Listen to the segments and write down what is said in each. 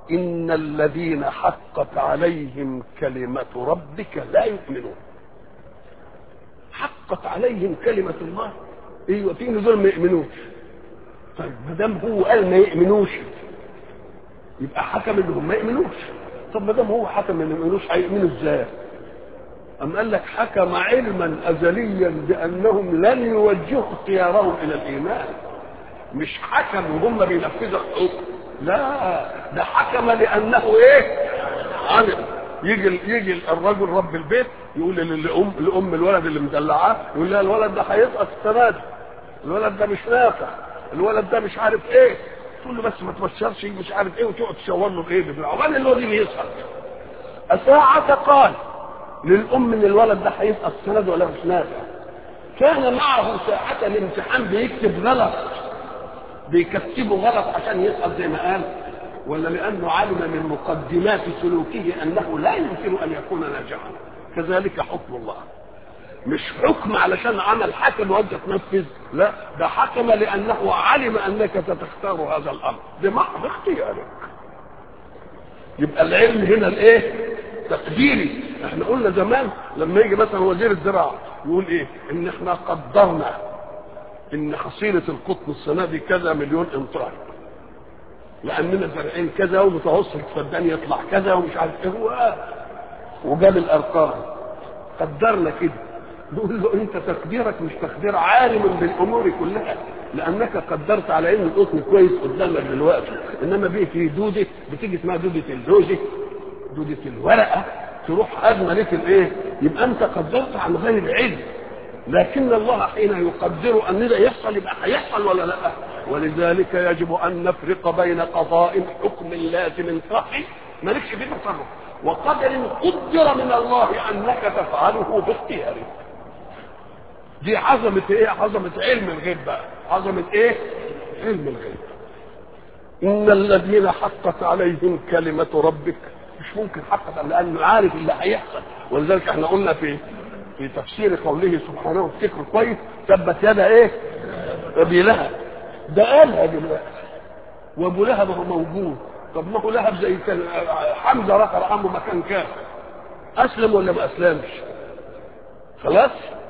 إن الذين حقت عليهم كلمة ربك لا يؤمنون حقت عليهم كلمة الله ايوه في دول ما يؤمنوش طيب ما دام هو قال ما يؤمنوش يبقى حكم انهم ما يؤمنوش طب ما دام هو حكم انهم ما يؤمنوش هيؤمنوا ازاي؟ أم قال لك حكم علما أزليا بأنهم لن يوجهوا اختيارهم إلى الإيمان مش حكم وهم بينفذوا الحكم لا ده حكم لأنه إيه؟ علم يجي يجي الرجل رب البيت يقول لام لام الولد اللي مدلعاه يقول لها الولد ده هيسقط السنه دي الولد ده مش نافع الولد ده مش عارف ايه تقول له بس ما تبشرش مش عارف ايه وتقعد تشاور له بايه عقبال الولد يسقط ساعة قال للام ان الولد ده هيسقط السنه دي ولا مش نافع كان معه ساعة الامتحان بيكتب غلط بيكتبه غلط عشان يسقط زي ما قال ولا لانه علم من مقدمات سلوكه انه لا يمكن ان يكون ناجحا كذلك حكم الله مش حكم علشان عمل حكم وانت تنفذ لا ده حكم لانه علم انك ستختار هذا الامر بمحض اختيارك يبقى العلم هنا الايه تقديري احنا قلنا زمان لما يجي مثلا وزير الزراعه يقول ايه ان احنا قدرنا ان حصيله القطن السنه دي كذا مليون انطار لاننا زارعين كذا ومتوسط فدان يطلع كذا ومش عارف ايه هو وجاب الارقام قدرنا كده نقول له انت تقديرك مش تقدير عالم بالامور كلها لانك قدرت على ان القطن كويس قدامك دلوقتي انما بيه في دوده بتيجي اسمها دوده اللوزه دوده الورقه تروح ادمى لك الايه يبقى انت قدرت عن غير علم لكن الله حين يقدر ان ده يحصل يبقى هيحصل ولا لا ولذلك يجب ان نفرق بين قضاء حكم لازم صحي مالكش فيه تصرف وقدر قدر من الله انك تفعله باختيارك دي عظمة ايه عظمة علم الغيب بقى عظمة ايه علم الغيب ان الذين حقت عليهم كلمة ربك مش ممكن حقت لانه عارف اللي هيحصل ولذلك احنا قلنا في في تفسير قوله سبحانه وافتكر كويس ثبت يدا ايه ابي لهب ده قالها دلوقتي وابو لهب هو موجود طب ما ابو لهب زي كان حمزه رقر عمه مكان كافر اسلم ولا ما اسلمش خلاص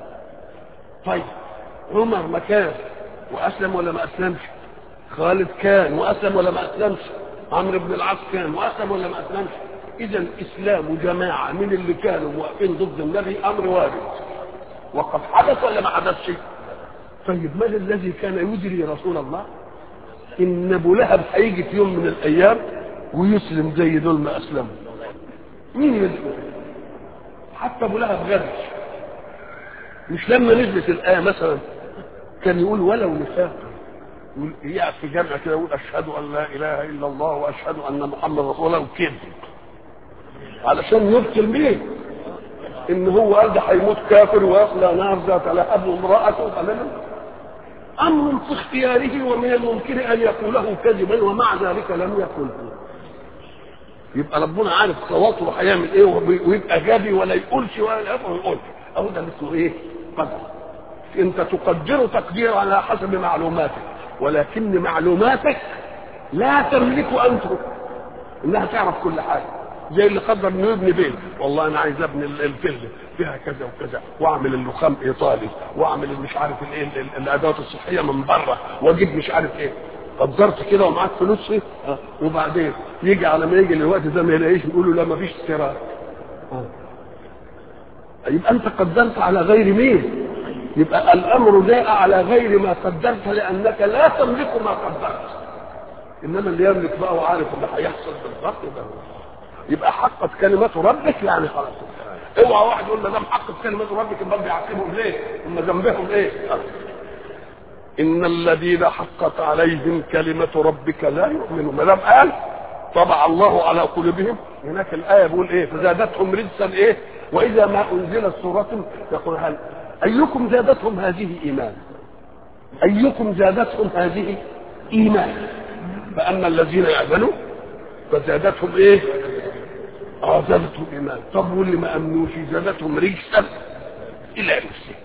طيب عمر مكان واسلم ولا ما اسلمش خالد كان واسلم ولا ما اسلمش عمرو بن العاص كان واسلم ولا ما اسلمش اذا اسلام جماعه من اللي كانوا واقفين ضد النبي امر وارد وقد حدث ولا ما حدثش طيب من الذي كان يدري رسول الله ان ابو لهب هيجي في يوم من الايام ويسلم زي دول ما اسلموا مين يدري حتى ابو لهب غرش مش لما نزلت الايه مثلا كان يقول ولو نفاق يقول يقعد في جامع كده يقول اشهد ان لا اله الا الله واشهد ان محمد رسول الله وكذب علشان يبطل مين ان هو قال ده هيموت كافر ويصلى نار ذات لهب وامراته فمن امر في اختياره ومن الممكن ان يقوله كذبا ومع ذلك لم يقله يبقى ربنا عارف خواطره هيعمل ايه ويبقى غبي ولا يقولش ولا يقول اهو ده اسمه ايه قدر انت تقدر تقدير على حسب معلوماتك ولكن معلوماتك لا تملك ان انها تعرف كل حاجه زي اللي قدر انه يبني بيت والله انا عايز ابني الفيلا فيها كذا وكذا واعمل اللخام ايطالي واعمل مش عارف الايه الادوات الصحيه من بره واجيب مش عارف ايه قدرت كده ومعاك فلوس ايه أه. وبعدين يجي على ما يجي الوقت ده ما يلاقيش يقولوا لا ما فيش استيراد أه. يبقى انت قدرت على غير مين يبقى الامر جاء على غير ما قدرت لانك لا تملك ما قدرت انما اللي يملك بقى وعارف اللي هيحصل بالضبط ده يبقى حقت كلمة ربك يعني خلاص اوعى واحد يقول ما دام حقت كلمة ربك الباب بيعاقبهم ليه؟ هم ذنبهم ايه؟ ان الذين حقت عليهم كلمة ربك لا يؤمنوا ما دام قال طبع الله على قلوبهم هناك الآية بيقول ايه؟ فزادتهم رجسا ايه؟ وإذا ما أنزلت سورة يقول هل أيكم زادتهم هذه إيمان؟ أيكم زادتهم هذه إيمان؟ فأما الذين يأمنوا فزادتهم ايه؟ اه زادتهم ايمان طب واللي ما امنوش زادتهم رجسا الى نفسه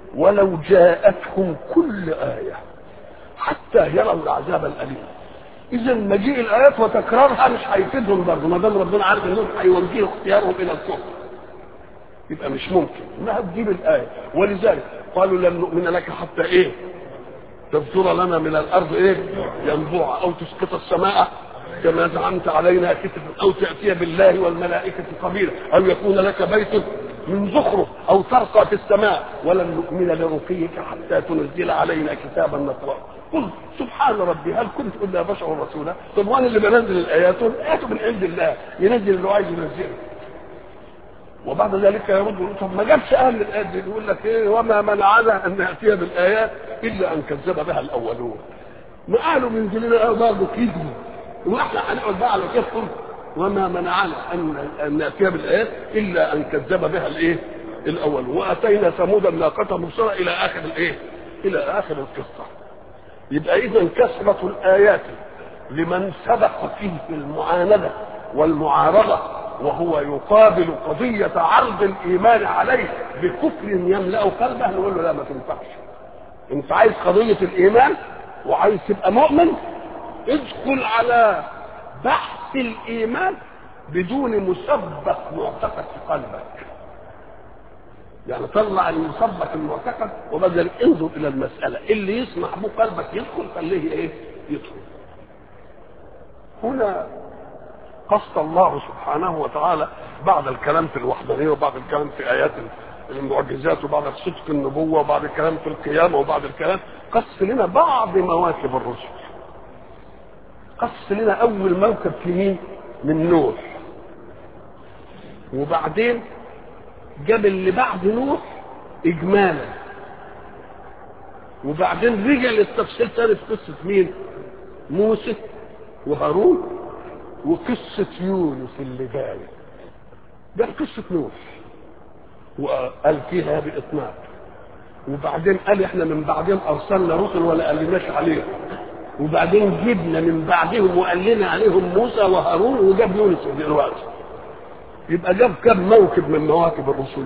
ولو جاءتهم كل آية حتى يروا العذاب الأليم اذا مجيء الايات وتكرارها مش هيفيدهم برضه ما دام ربنا عارف انهم هيوجهوا اختيارهم الى الكفر يبقى مش ممكن انها تجيب الايه ولذلك قالوا لن نؤمن لك حتى ايه تبصر لنا من الارض ايه ينبوع او تسقط السماء كما زعمت علينا كتبا او تاتي بالله والملائكه قبيلا او يكون لك بيت من زخرف او ترقى في السماء ولن نؤمن لرقيك حتى تنزل علينا كتابا نقراه قل سبحان ربي هل كنت الا بشر رسولا طب وانا اللي بنزل الايات الايات من عند الله ينزل اللي عايز ينزله وبعد ذلك يرد يقول طب ما جابش اهل الايات دي يقول لك ايه وما منعنا ان ناتي بالايات الا ان كذب بها الاولون ما قالوا من لنا برضه كذب واحنا هنقعد بقى على كيفهم وما منعنا ان ان ناتي بالايات الا ان كذب بها الايه الاول واتينا ثمود الناقه مبصره الى اخر الايه الى اخر القصه يبقى اذا كثره الايات لمن سبق فيه المعانده والمعارضه وهو يقابل قضية عرض الإيمان عليه بكفر يملأ قلبه نقول له لا ما تنفعش أنت عايز قضية الإيمان وعايز تبقى مؤمن ادخل على بحث الإيمان بدون مسبق معتقد في قلبك يعني طلع المسبق المعتقد وبدل انظر إلى المسألة اللي يسمح به قلبك يدخل خليه إيه يدخل هنا قصد الله سبحانه وتعالى بعد الكلام في الوحدانية وبعد الكلام في آيات المعجزات وبعد صدق النبوة وبعد الكلام في القيامة وبعد الكلام قص لنا بعض مواكب الرسل قص لنا أول موكب في مين؟ من نوح وبعدين جاب اللي بعد نوح إجمالا وبعدين رجع للتفصيل تاني في قصة مين؟ موسى وهارون وقصة يونس اللي جاية ده قصة نوح وقال فيها بإطناب وبعدين قال احنا من بعدهم ارسلنا رسل ولا قالناش عليهم وبعدين جبنا من بعدهم وقال لنا عليهم موسى وهارون وجاب يونس دلوقتي يبقى جاب كم موكب من مواكب الرسل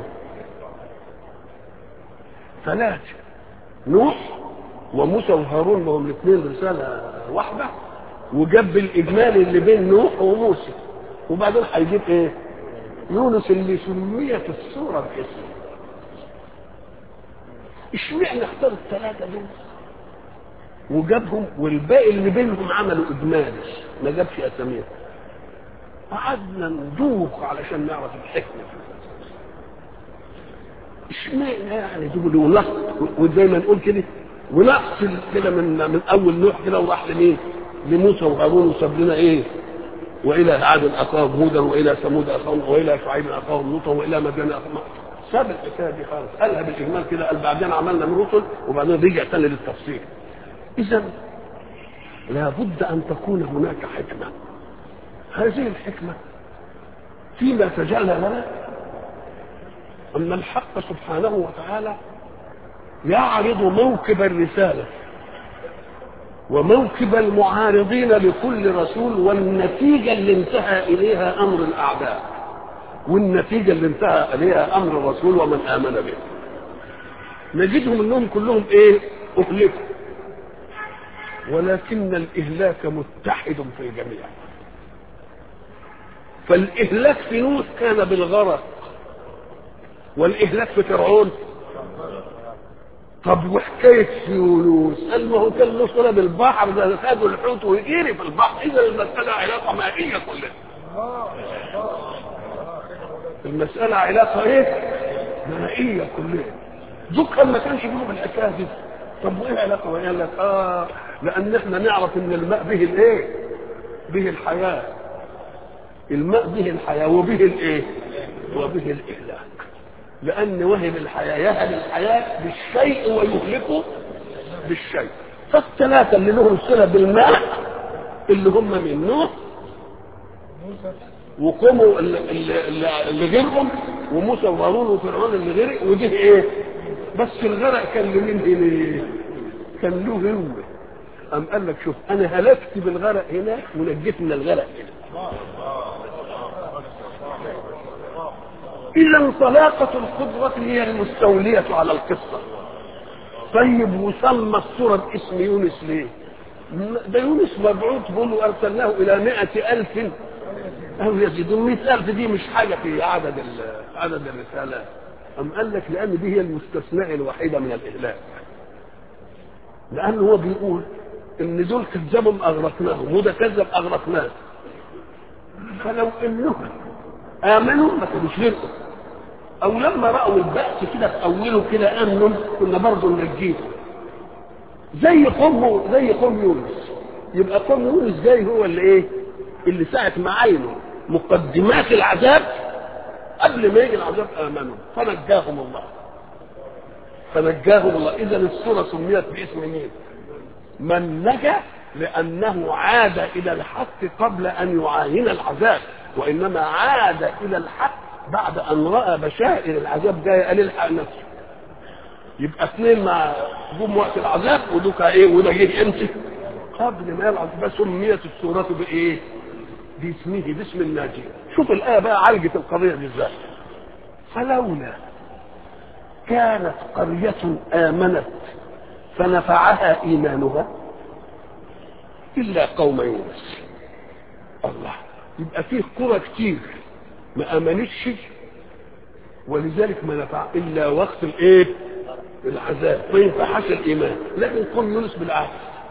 ثلاثة نوح وموسى وهارون ما هم الاثنين رسالة واحدة وجاب بالاجمالي اللي بين نوح وموسى وبعدين هيجيب ايه يونس اللي سميت السوره باسمه اشمعنى اختار الثلاثه دول وجابهم والباقي اللي بينهم عملوا اجمالي ما جابش اساميهم قعدنا ندوخ علشان نعرف الحكمه اشمعنى يعني دول ونقص وزي ما نقول كده ونقص كده من من اول نوح كده وراح لمين؟ لموسى وهارون وساب لنا ايه؟ والى عاد اخاهم هودا والى ثمود اخاهم والى شعيب اخاهم لوطا والى مدين اخاهم ساب الحكايه دي خالص قالها بالاجمال كده قال بعدين عملنا من رسل وبعدين رجع تاني للتفصيل اذا لابد ان تكون هناك حكمه هذه الحكمه فيما تجلى لنا ان الحق سبحانه وتعالى يعرض موكب الرساله وموكب المعارضين لكل رسول والنتيجه اللي انتهى اليها امر الاعداء والنتيجه اللي انتهى اليها امر الرسول ومن امن به نجدهم انهم كلهم ايه اهلكوا ولكن الاهلاك متحد في الجميع فالاهلاك في نوح كان بالغرق والاهلاك في فرعون طب وحكايه يونس قال ما هو كان له صله بالبحر ده خدوا الحوت ويجري في البحر اذا المساله علاقه مائيه كلها المساله علاقه ايه؟ مائيه كلها ذكر ما كانش فيهم الاكاذيب طب وايه علاقه وقال لك اه لان احنا نعرف ان الماء به الايه؟ به الحياه الماء به الحياه وبه الايه؟ وبه الاهلاك لأن وهب الحياة يهب الحياة بالشيء ويهلكه بالشيء فالثلاثة اللي لهم صلة بالماء اللي هم من نوح وقوموا اللي, اللي, اللي غيرهم وموسى وهارون وفرعون اللي غرق وجه ايه؟ بس الغرق كان لمين هنا؟ كان له هو قام قال لك شوف انا هلكت بالغرق هناك ونجيت من الغرق هنا اذا طلاقة القدرة هي المستولية على القصة طيب وسمى الصورة باسم يونس ليه ده يونس مبعوث بيقولوا ارسلناه الى مائة الف او يزيدون مئة الف دي مش حاجه في عدد عدد الرسالات أم قال لك لأن دي هي المستثناء الوحيدة من الإهلاك لأن هو بيقول إن دول كذبهم أغرقناهم وده كذب أغرقناه فلو إنهم آمنوا ما كانوش غرقوا أو لما رأوا البأس كده في أوله كده آمنوا كنا برضه ننجيهم زي قوم زي قوم يونس يبقى قوم يونس زي هو اللي إيه؟ اللي ساعة ما عينوا مقدمات العذاب قبل ما يجي العذاب امنوا فنجاهم الله فنجاهم الله اذا السوره سميت باسم مين من نجا لانه عاد الى الحق قبل ان يعاين العذاب وانما عاد الى الحق بعد ان راى بشائر العذاب جايه قال الحق نفسه يبقى اثنين مع جم وقت العذاب ودوك ايه وده جه امتى قبل ما يلعب فسميت السوره بايه باسمه باسم الناجي شوف الآية بقى عالجت القضية دي ازاي فلولا كانت قرية آمنت فنفعها إيمانها إلا قوم يونس الله يبقى فيه قرى كتير ما آمنتش ولذلك ما نفع إلا وقت الإيه؟ العذاب ما ينفعش الإيمان لكن قوم يونس بالعكس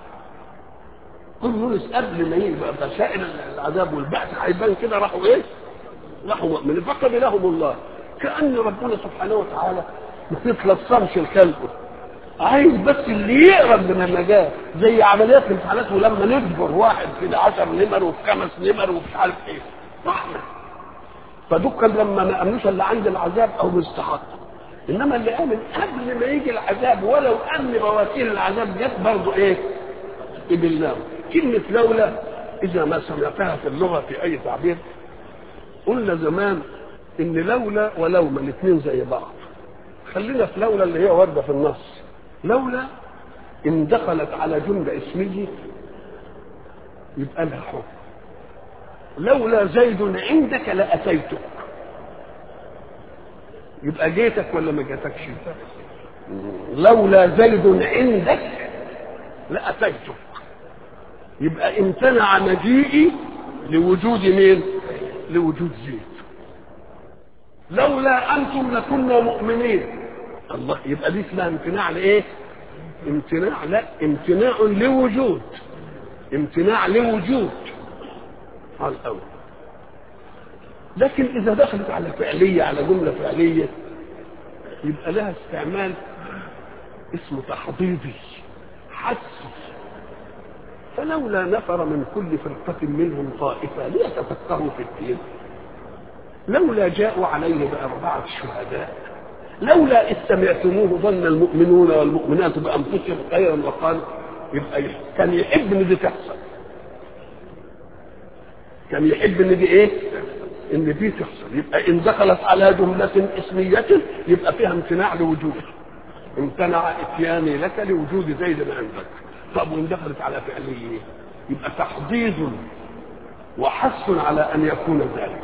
قوم يونس قبل ما يبقى بشائر العذاب والبعث هيبان كده راحوا ايه؟ راحوا مؤمنين فقبلهم الله كأن ربنا سبحانه وتعالى ما يتلصمش الكلب عايز بس اللي يقرب من النجاة زي عمليات الامتحانات ولما نجبر واحد في 10 نمر وفي خمس نمر ومش عارف ايه رحمة فدول لما ما امنوش اللي عند العذاب او مستحق انما اللي امن قبل ما يجي العذاب ولو ان بواسير العذاب جت برضه ايه؟ قبلناه كلمة لولا إذا ما سمعتها في اللغة في أي تعبير قلنا زمان إن لولا ولوما الاثنين زي بعض خلينا في لولا اللي هي واردة في النص لولا إن دخلت على جملة اسمية يبقى لها حكم لولا زيد عندك لأتيتك يبقى جيتك ولا ما جاتكش لولا زيد عندك لأتيتك يبقى امتنع مجيئي لوجود مين لوجود زيد لولا انتم لكنا مؤمنين الله يبقى دي اسمها امتناع لايه امتناع لا امتناع لوجود امتناع لوجود على الاول لكن اذا دخلت على فعليه على جمله فعليه يبقى لها استعمال اسمه تحضيضي حسي فلولا نفر من كل فرقة منهم طائفة ليتفقهوا في الدين لولا جاءوا عليه بأربعة شهداء لولا إذ سمعتموه ظن المؤمنون والمؤمنات بأنفسهم خيرا وقالوا يبقى كان يحب إن دي تحصل كان يحب إن دي إيه؟ إن دي تحصل يبقى إن دخلت على جملة اسمية يبقى فيها امتناع لوجوده امتنع اتياني لك لوجود زيد عندك طب وان دخلت على فعليه يبقى تحضيض وحث على ان يكون ذلك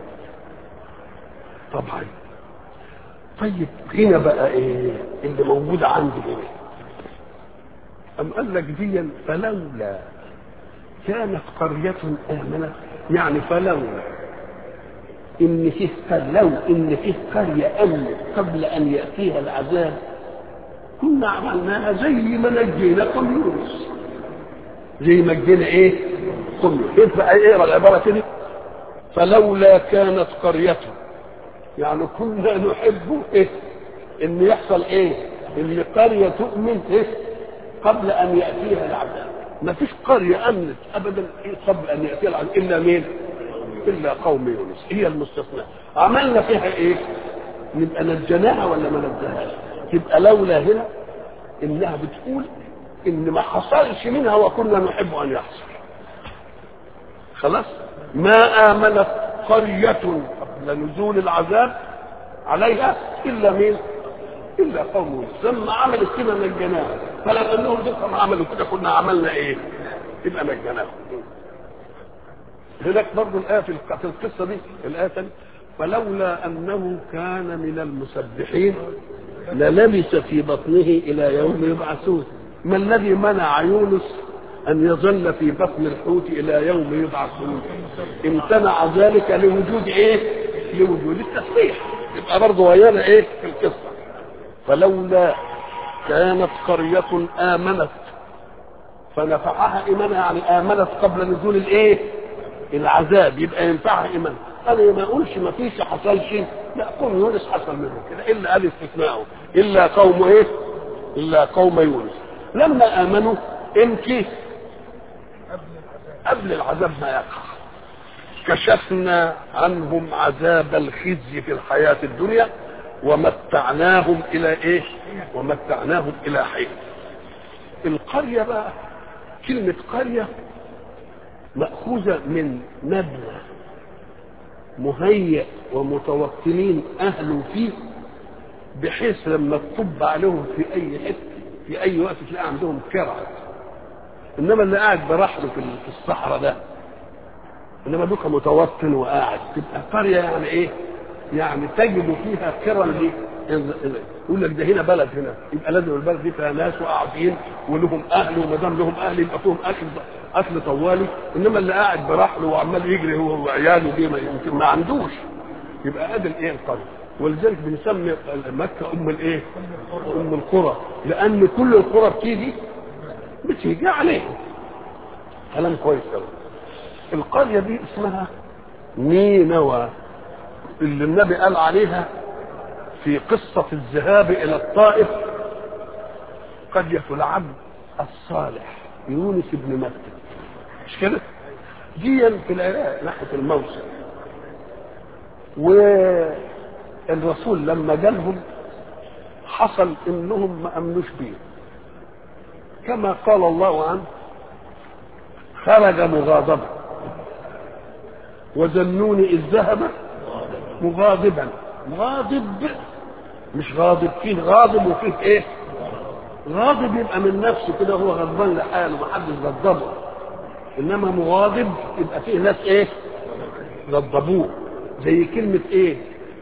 طبعا طيب هنا بقى ايه اللي موجود عندي ايه ام قال لك دي فلولا كانت قرية آمنة يعني فلولا إن فيه لو إن فيه قرية أمنت قبل أن يأتيها العذاب كنا عملناها زي ما نجينا قوم يونس زي ما نجينا ايه قوم يونس بقى ايه العباره كده فلولا كانت قرية يعني كنا نحب ايه ان يحصل ايه ان قرية تؤمن ايه قبل ان يأتيها العذاب ما فيش قرية امنت ابدا إيه قبل ان يأتيها العذاب الا مين الا قوم يونس هي المستثنى عملنا فيها ايه نبقى نجيناها ولا ما نجيناهاش تبقى لولا هنا انها بتقول ان ما حصلش منها وكنا نحب ان يحصل خلاص ما امنت قرية قبل نزول العذاب عليها الا مين الا قوم يونس لما عملت كده نجيناها فلو انهم دول عملوا كده كنا عملنا ايه يبقى نجيناهم هناك برضه الايه في القصه دي الايه الثانيه فلولا انه كان من المسبحين للبث في بطنه الى يوم يبعثون ما الذي منع يونس ان يظل في بطن الحوت الى يوم يبعثون امتنع ذلك لوجود ايه لوجود التسبيح يبقى برضه ويانا ايه في القصه فلولا كانت قرية آمنت فنفعها إيمانها يعني آمنت قبل نزول الإيه؟ العذاب يبقى ينفعها إيمان أنا ما أقولش ما فيش حصل شيء لا قوم يونس حصل منهم كده إلا قال استثناءه إلا قوم إيه؟ إلا قوم يونس لما آمنوا إمتى؟ قبل العذاب ما يقع كشفنا عنهم عذاب الخزي في الحياة الدنيا ومتعناهم إلى إيه؟ ومتعناهم إلى حين. القرية بقى كلمة قرية مأخوذة من مبنى مهيأ ومتوطنين أهله فيه بحيث لما تطب عليهم في أي حتة في أي وقت تلاقي عندهم كرعة إنما اللي قاعد برحله في الصحراء ده انما دوك متوطن وقاعد تبقى قريه يعني ايه؟ يعني تجد فيها كرم دي يقول لك ده هنا بلد هنا يبقى لازم البلد دي فيها ناس وقاعدين ولهم اهل وما دام لهم اهل يبقى فيهم اكل اكل طوالي انما اللي قاعد برحله وعمال يجري هو وعياله دي ما يمكن ما عندوش يبقى ادي الايه القريه ولذلك بنسمي مكه ام الايه؟ ام القرى لان كل القرى بتيجي بتيجي عليهم كلام كويس قوي القرية دي اسمها نينوى اللي النبي قال عليها في قصة الذهاب إلى الطائف قرية العبد الصالح يونس بن متى مش كده؟ دي في العراق ناحية الموصل والرسول لما جالهم حصل انهم ما امنوش بيه كما قال الله عنه خرج مغاضبا وذنوني إذ ذهب مغاضبا غاضب مش غاضب فيه غاضب وفيه ايه غاضب يبقى من نفسه كده هو غضبان لحاله محدش غضبه انما مغاضب يبقى فيه ناس ايه غضبوه زي كلمة ايه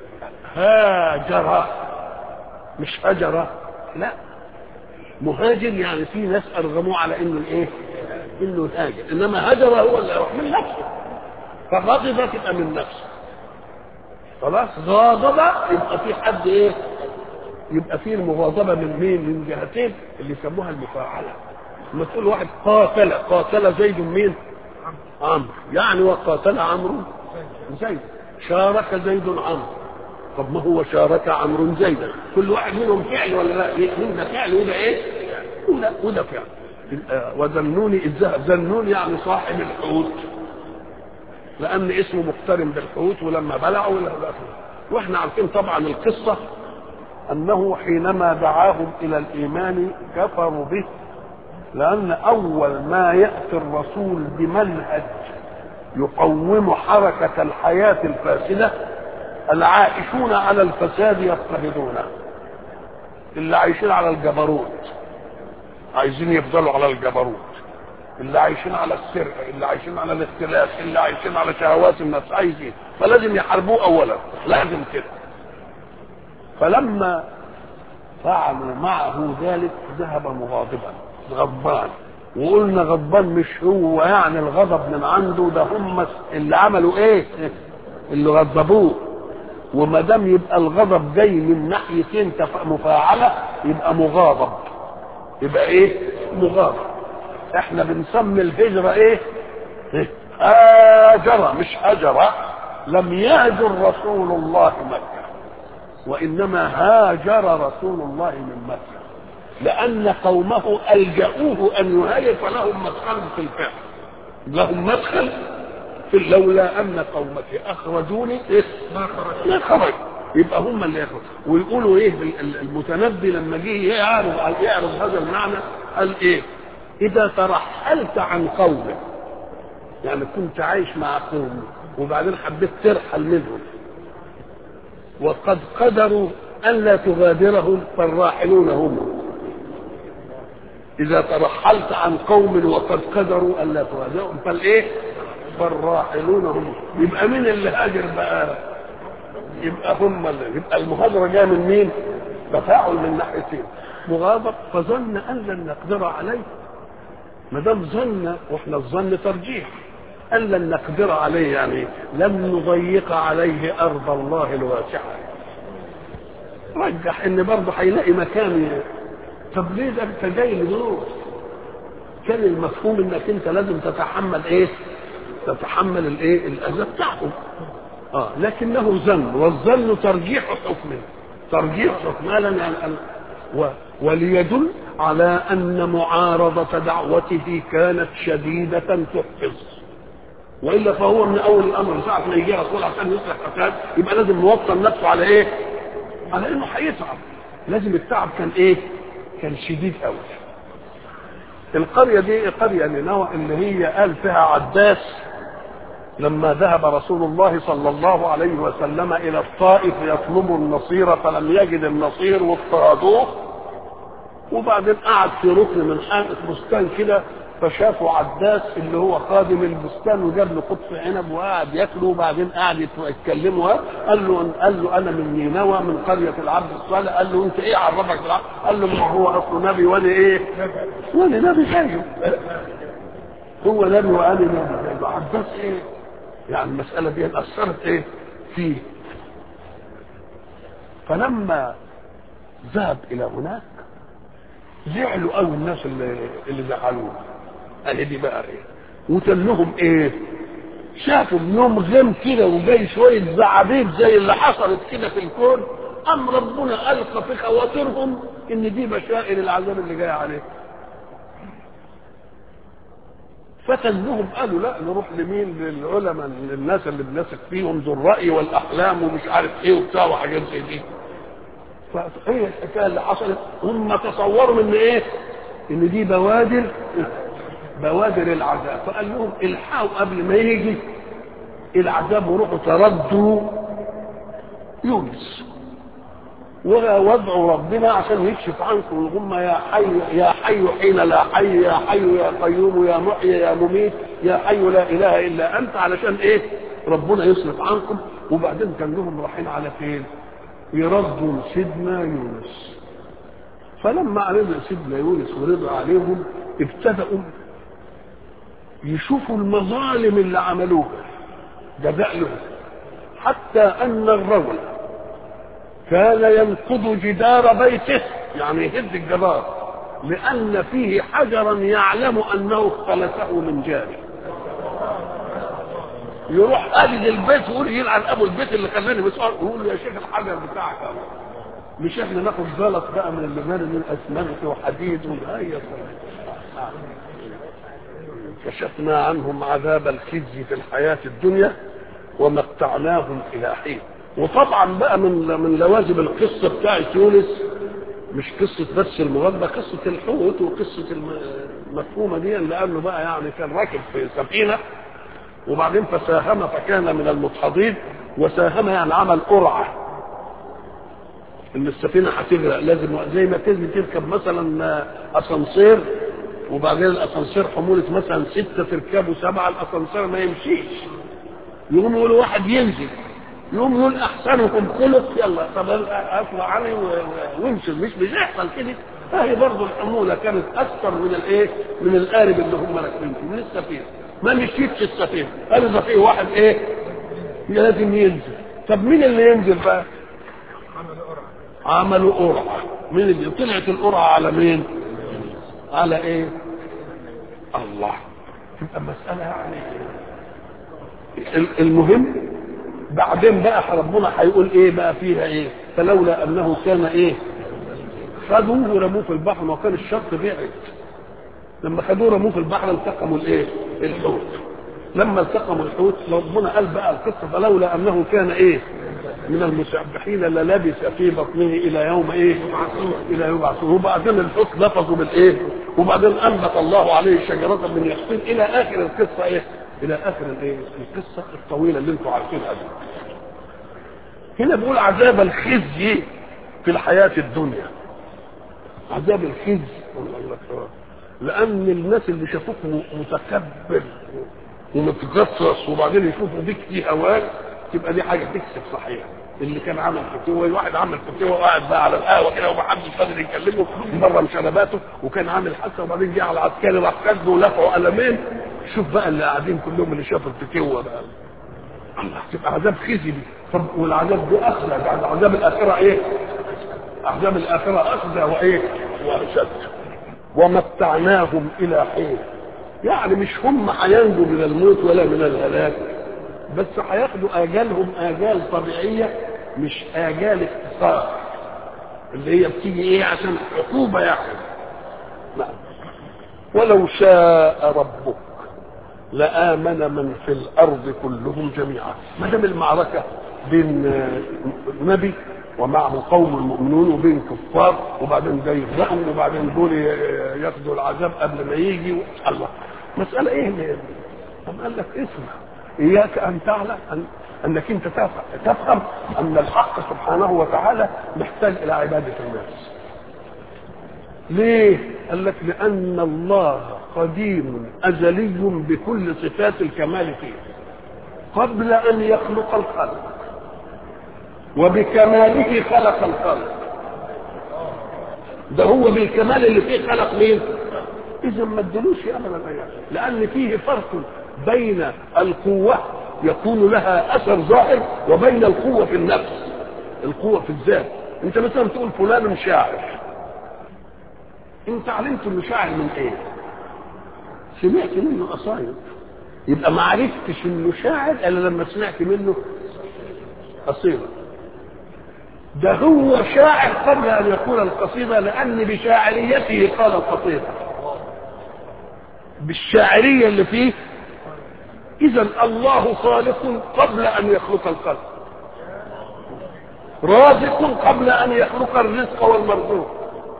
هاجر مش هجرة لا مهاجر يعني في ناس ارغموه على انه ايه انه هاجر انما هجر هو اللي يروح من نفسه فغضب تبقى من نفسه خلاص غاضب يبقى في حد ايه يبقى في المغاضبه من مين من جهتين اللي يسموها المفاعله لما تقول واحد قاتل قاتل زيد مين عمرو يعني وقاتل عمرو زيد شارك زيد عمرو طب ما هو شارك عمرو زيدا كل واحد منهم فعل ولا لا مين ده فعل وده ايه وده وده فعل وذنوني اذ ذهب ذنون يعني صاحب الحوت لان اسمه مقترن بالحوت ولما بلعوا ولا واحنا عارفين طبعا القصه انه حينما دعاهم الى الايمان كفروا به لان اول ما ياتي الرسول بمنهج يقوم حركه الحياه الفاسده العائشون على الفساد يضطهدونه اللي عايشين على الجبروت عايزين يفضلوا على الجبروت اللي عايشين على السرقه اللي عايشين على الاختلاف اللي عايشين على شهوات النفس عايزين فلازم يحاربوه اولا لازم كده فلما فعلوا معه ذلك ذهب مغاضبا غضبان وقلنا غضبان مش هو يعني الغضب من عنده ده هم اللي عملوا ايه اللي غضبوه وما دام يبقى الغضب جاي من ناحيتين مفاعله يبقى مغاضب يبقى ايه مغاضب احنا بنسمي الهجرة ايه هاجر مش هجر لم يهجر رسول الله مكة وإنما هاجر رسول الله من مكة لأن قومه ألجأوه أن يهاجر فلهم مدخل في الفعل لهم مدخل في لولا أن قومتي أخرجوني إيه؟ ما خرج يبقى هم اللي يخرج ويقولوا ايه المتنبي لما جه يعرض يعرض هذا المعنى قال ايه اذا ترحلت عن قومك يعني كنت عايش مع قوم وبعدين حبيت ترحل منهم وقد قدروا الا تغادرهم فالراحلون هم اذا ترحلت عن قوم وقد قدروا الا تغادرهم فالايه فالراحلون هم يبقى مين اللي هاجر بقى يبقى هم اللي يبقى المهاجره جايه من مين تفاعل من ناحيتين مغاضب فظن ان لن نقدر عليه ما دام ظن واحنا الظن ترجيح قال لن نقدر عليه يعني لن نضيق عليه ارض الله الواسعه رجح ان برضه هيلاقي مكان طب ليه ده انت جاي لدروس كان المفهوم انك انت لازم تتحمل ايه تتحمل الايه الاذى بتاعهم اه لكنه ظن والظن ترجيح حكم ترجيح حكم يعني و وليدل على ان معارضه دعوته كانت شديده تحفظ والا فهو من اول الامر ساعه ما يجي رسول عشان يصلح فساد يبقى لازم موطن نفسه على ايه؟ على انه هيتعب لازم التعب كان ايه؟ كان شديد قوي القريه دي قريه نينوى اللي هي قال فيها عداس لما ذهب رسول الله صلى الله عليه وسلم الى الطائف يطلب النصير فلم يجد النصير واضطهدوه وبعدين قعد في ركن من حائط بستان كده فشافوا عداس اللي هو خادم البستان وجاب له قطف عنب وقعد ياكله وبعدين قعد يتكلموا قال له قال له انا من نينوى من قريه العبد الصالح قال له انت ايه عرفك بالعبد؟ قال له ما هو اصله نبي وانا ايه؟ وانا نبي زيه هو نبي وانا نبي زيه عباس ايه؟ يعني المساله دي اثرت ايه؟ فيه فلما ذهب الى هناك زعلوا قوي الناس اللي اللي زعلوه قال دي بقى ايه وتلهم ايه شافوا انهم غيم كده وجاي شويه زعابيب زي اللي حصلت كده في الكون ام ربنا القى في خواطرهم ان دي بشائر العذاب اللي جاي عليه فتنهم قالوا لا نروح لمين للعلماء للناس اللي بنثق فيهم ذو الراي والاحلام ومش عارف ايه وبتاع وحاجات زي دي فايه الحكايه اللي حصلت هم تصوروا ان ايه ان دي بوادر بوادر العذاب فقال لهم الحقوا قبل ما يجي العذاب وروحوا تردوا يونس وادعوا ربنا عشان يكشف عنكم الغمة يا حي يا حي حين لا حي يا حي يا قيوم يا محيي يا مميت يا حي لا اله الا انت علشان ايه ربنا يصرف عنكم وبعدين كان لهم رايحين على فين يردوا سيدنا يونس فلما عرض سيدنا يونس ورضى عليهم ابتدأوا يشوفوا المظالم اللي عملوها جزاء لهم حتى ان الرجل كان ينقض جدار بيته يعني يهد الجدار لان فيه حجرا يعلم انه اختلسه من جاره يروح قالد البيت ويقول يلعن ابو البيت اللي خلاني مسؤول يقول له يا شيخ الحجر بتاعك أبو. مش احنا ناخد زلط بقى من اللي مال من اسمنت وحديد وهي كشفنا عنهم عذاب الخزي في الحياة الدنيا ومتعناهم إلى حين وطبعا بقى من من لوازم القصة بتاعت يونس مش قصة بس المغادرة قصة الحوت وقصة المفهومة دي لأنه بقى يعني كان راكب في سفينة وبعدين فساهم فكان من المدحضين وساهم يعني عمل قرعة ان السفينة هتغرق لازم زي ما تيجي تركب مثلا اسانسير وبعدين الاسانسير حمولة مثلا ستة تركبوا سبعة الاسانسير ما يمشيش يقوم يقول واحد ينزل يقوم يقول احسنكم خلق يلا طب اطلع عني وامشي مش بيحصل كده فهي برضه الحمولة كانت اكثر من الايه من القارب اللي هم راكبين فيه من السفينة ما مشيتش السفينة قال اذا في واحد ايه لازم ينزل طب مين اللي ينزل بقى عملوا قرعة مين اللي طلعت القرعة على مين على ايه الله تبقى مسألة يعني المهم بعدين بقى ربنا هيقول ايه بقى فيها ايه فلولا انه كان ايه خدوه ورموه في البحر ما كان الشط بعد لما خدوه رموه في البحر التقموا الايه الحوت لما التقموا الحوت ربنا قال بقى القصه فلولا انه كان ايه من المسبحين للبث في بطنه الى يوم ايه الى يوم يبعثون وبعدين الحوت لفظوا بالايه وبعدين انبت الله عليه شجره من يقطين الى اخر القصه ايه الى اخر الايه القصه الطويله اللي انتم عارفينها دي هنا بيقول عذاب الخزي في الحياه الدنيا عذاب الخزي لان الناس اللي شافوك متكبر ومتجسس وبعدين يشوفوا بيك في هوان تبقى دي حاجه تكسب صحيح اللي كان عامل فتوى الواحد عمل فتوى وقاعد بقى على القهوه كده ومحدش قادر يكلمه مره شنباته وكان عامل حادثه وبعدين جه على العسكري راح خده ولفعوا قلمين شوف بقى اللي قاعدين كلهم اللي شافوا الفتوى بقى الله تبقى عذاب خزي دي طب والعذاب ده اخزى بعد عذاب الاخره ايه؟ عذاب الاخره اخزى وايه؟ واشد ومتعناهم الى حين يعني مش هم هينجوا من الموت ولا من الهلاك بس هياخدوا اجالهم اجال طبيعيه مش اجال اختصار اللي هي بتيجي ايه عشان عقوبه يعني لا ولو شاء ربك لآمن من في الأرض كلهم جميعا ما دام المعركة بين نبي ومعه قوم المؤمنون وبين كفار وبعدين ده يفضحهم وبعدين دول ياخدوا العذاب قبل ما يجي الله مسألة ايه اللي طب قال لك اسمع اياك ان تعلم أن انك انت تفهم ان الحق سبحانه وتعالى محتاج الى عبادة الناس ليه قال لك لان الله قديم ازلي بكل صفات الكمال فيه قبل ان يخلق الخلق وبكماله خلق الخلق ده هو بالكمال اللي فيه خلق مين اذا ما ادلوش ابدا لان فيه فرق بين القوه يكون لها اثر ظاهر وبين القوه في النفس القوه في الذات انت مثلا تقول فلان شاعر انت علمت انه شاعر من ايه سمعت منه قصايد يبقى ما عرفتش انه شاعر الا لما سمعت منه قصيده ده هو شاعر قبل ان يقول القصيده لان بشاعريته قال القصيده بالشاعريه اللي فيه اذا الله خالق قبل ان يخلق الخلق رازق قبل ان يخلق الرزق والمرزوق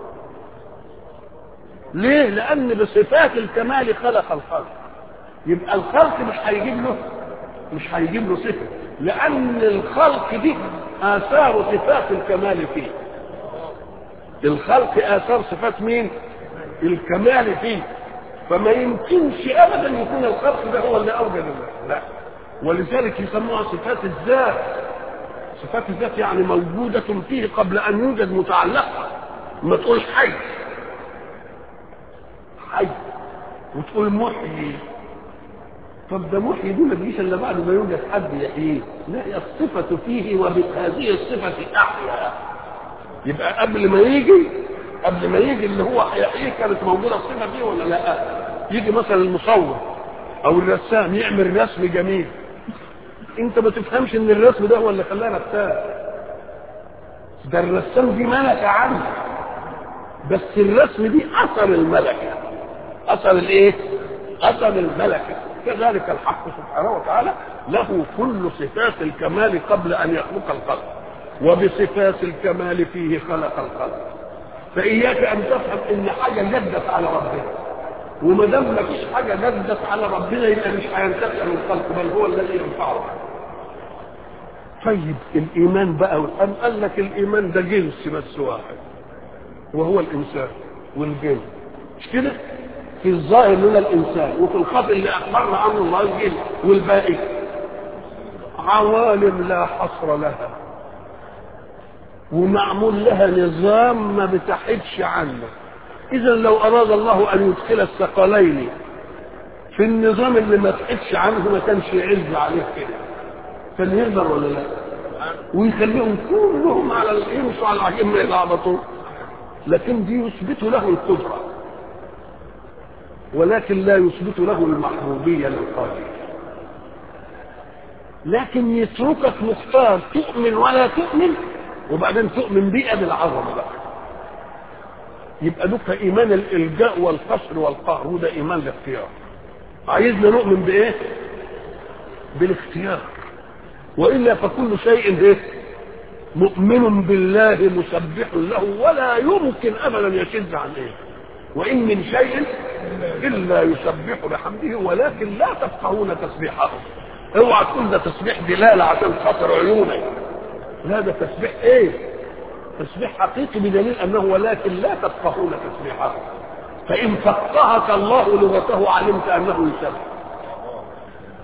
ليه لان بصفات الكمال خلق الخلق يبقى الخلق مش هيجيب له مش هيجيب له صفه لان الخلق دي اثار صفات الكمال فيه الخلق اثار صفات مين الكمال فيه فما يمكنش ابدا يكون الخلق ده هو اللي اوجد الله لا ولذلك يسموها صفات الذات صفات الذات يعني موجودة فيه قبل أن يوجد متعلقة ما تقولش حي حي وتقول محيي طب ده محيي دي ما تجيش الا بعد ما يوجد حد يحييه لا الصفة فيه وبهذه الصفة أحيا يبقى قبل ما يجي قبل ما يجي اللي هو هيحييه كانت موجودة الصفة فيه ولا لا يجي مثلا المصور أو الرسام يعمل رسم جميل انت ما تفهمش ان الرسم ده هو اللي خلاه رسام ده الرسام دي ملكة عنه بس الرسم دي اثر الملكة اثر الايه اثر الملكة كذلك الحق سبحانه وتعالى له كل صفات الكمال قبل ان يخلق الخلق وبصفات الكمال فيه خلق الخلق فاياك ان تفهم ان حاجه جدت على ربنا وما دام ما فيش حاجه جدت على ربنا يبقى مش هينتفع الخلق بل هو الذي ينفعه طيب الايمان بقى والان قال لك الايمان ده جنس بس واحد وهو الانسان والجن مش كده في الظاهر لنا الانسان وفي الخطء اللي اخبرنا عنه الله الجن والباقي عوالم لا حصر لها ومعمول لها نظام ما بتحدش عنه اذا لو اراد الله ان يدخل الثقلين في النظام اللي ما تحدش عنه ما كانش يعز عليه كده كان يقدر ولا لا ويخليهم كلهم على يمشوا على العجم يلعبطوا لكن دي يثبت له القدره ولكن لا يثبت له المحبوبيه للقادر لكن يتركك مختار تؤمن ولا تؤمن وبعدين تؤمن بيه بالعظمه بقى يبقى دوك ايمان الالجاء والقصر والقهر وده ايمان الاختيار عايزنا نؤمن بايه بالاختيار والا فكل شيء ايه مؤمن بالله مسبح له ولا يمكن ابدا يشد عن ايه وان من شيء الا يسبح بحمده ولكن لا تفقهون تسبيحه اوعى تقول ده تسبيح دلاله عشان خاطر عيونك لا ده تسبيح ايه تسبيح حقيقي بدليل انه ولكن لا تفقهون تسبيحه فان فقهك الله لغته علمت انه يسبح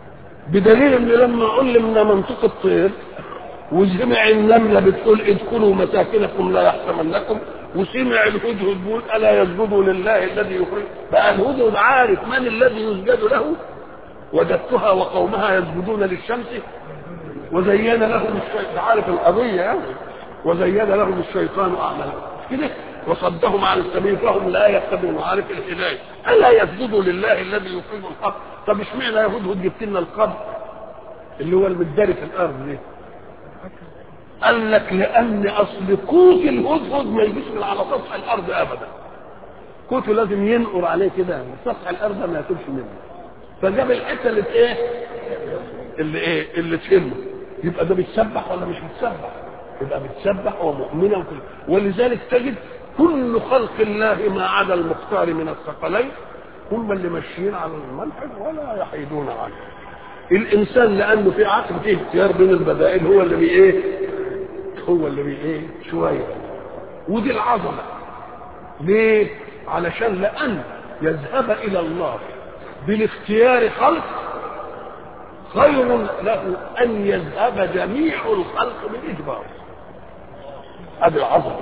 بدليل ان لما علمنا منطق الطير وسمع النمله بتقول ادخلوا مساكنكم لا يحطمنكم وسمع الهدهد بيقول الا يسجدوا لله الذي يخرج بقى الهدهد عارف من الذي يسجد له وجدتها وقومها يسجدون للشمس وزين لهم الشيطان عارف القضيه يعني وزين لهم الشيطان اعمالهم كده وصدهم عن السبيل فهم لا يهتدون عارف الهدايه الا يسجدوا لله الذي يخرج الحق طب اشمعنى يا هدهد جبت لنا القبر اللي هو المداري في الارض ليه؟ قال لك لان اصل قوت الهدهد ما يجيش من على سطح الارض ابدا قوته لازم ينقر عليه كده سطح الارض ما ياكلش منه فجاب الحته اللي ايه اللي ايه اللي تهمه يبقى ده بيتسبح ولا مش بيتسبح يبقى بيتسبح ومؤمنا وكل ولذلك تجد كل خلق الله ما عدا المختار من الثقلين هم اللي ماشيين على المنهج ولا يحيدون عنه الانسان لانه في عقل فيه اختيار بين البدائل هو اللي بي ايه هو اللي بي ايه شويه ودي العظمه ليه علشان لان يذهب الى الله بالاختيار خلق خير له ان يذهب جميع الخلق بالاجبار هذه العظمه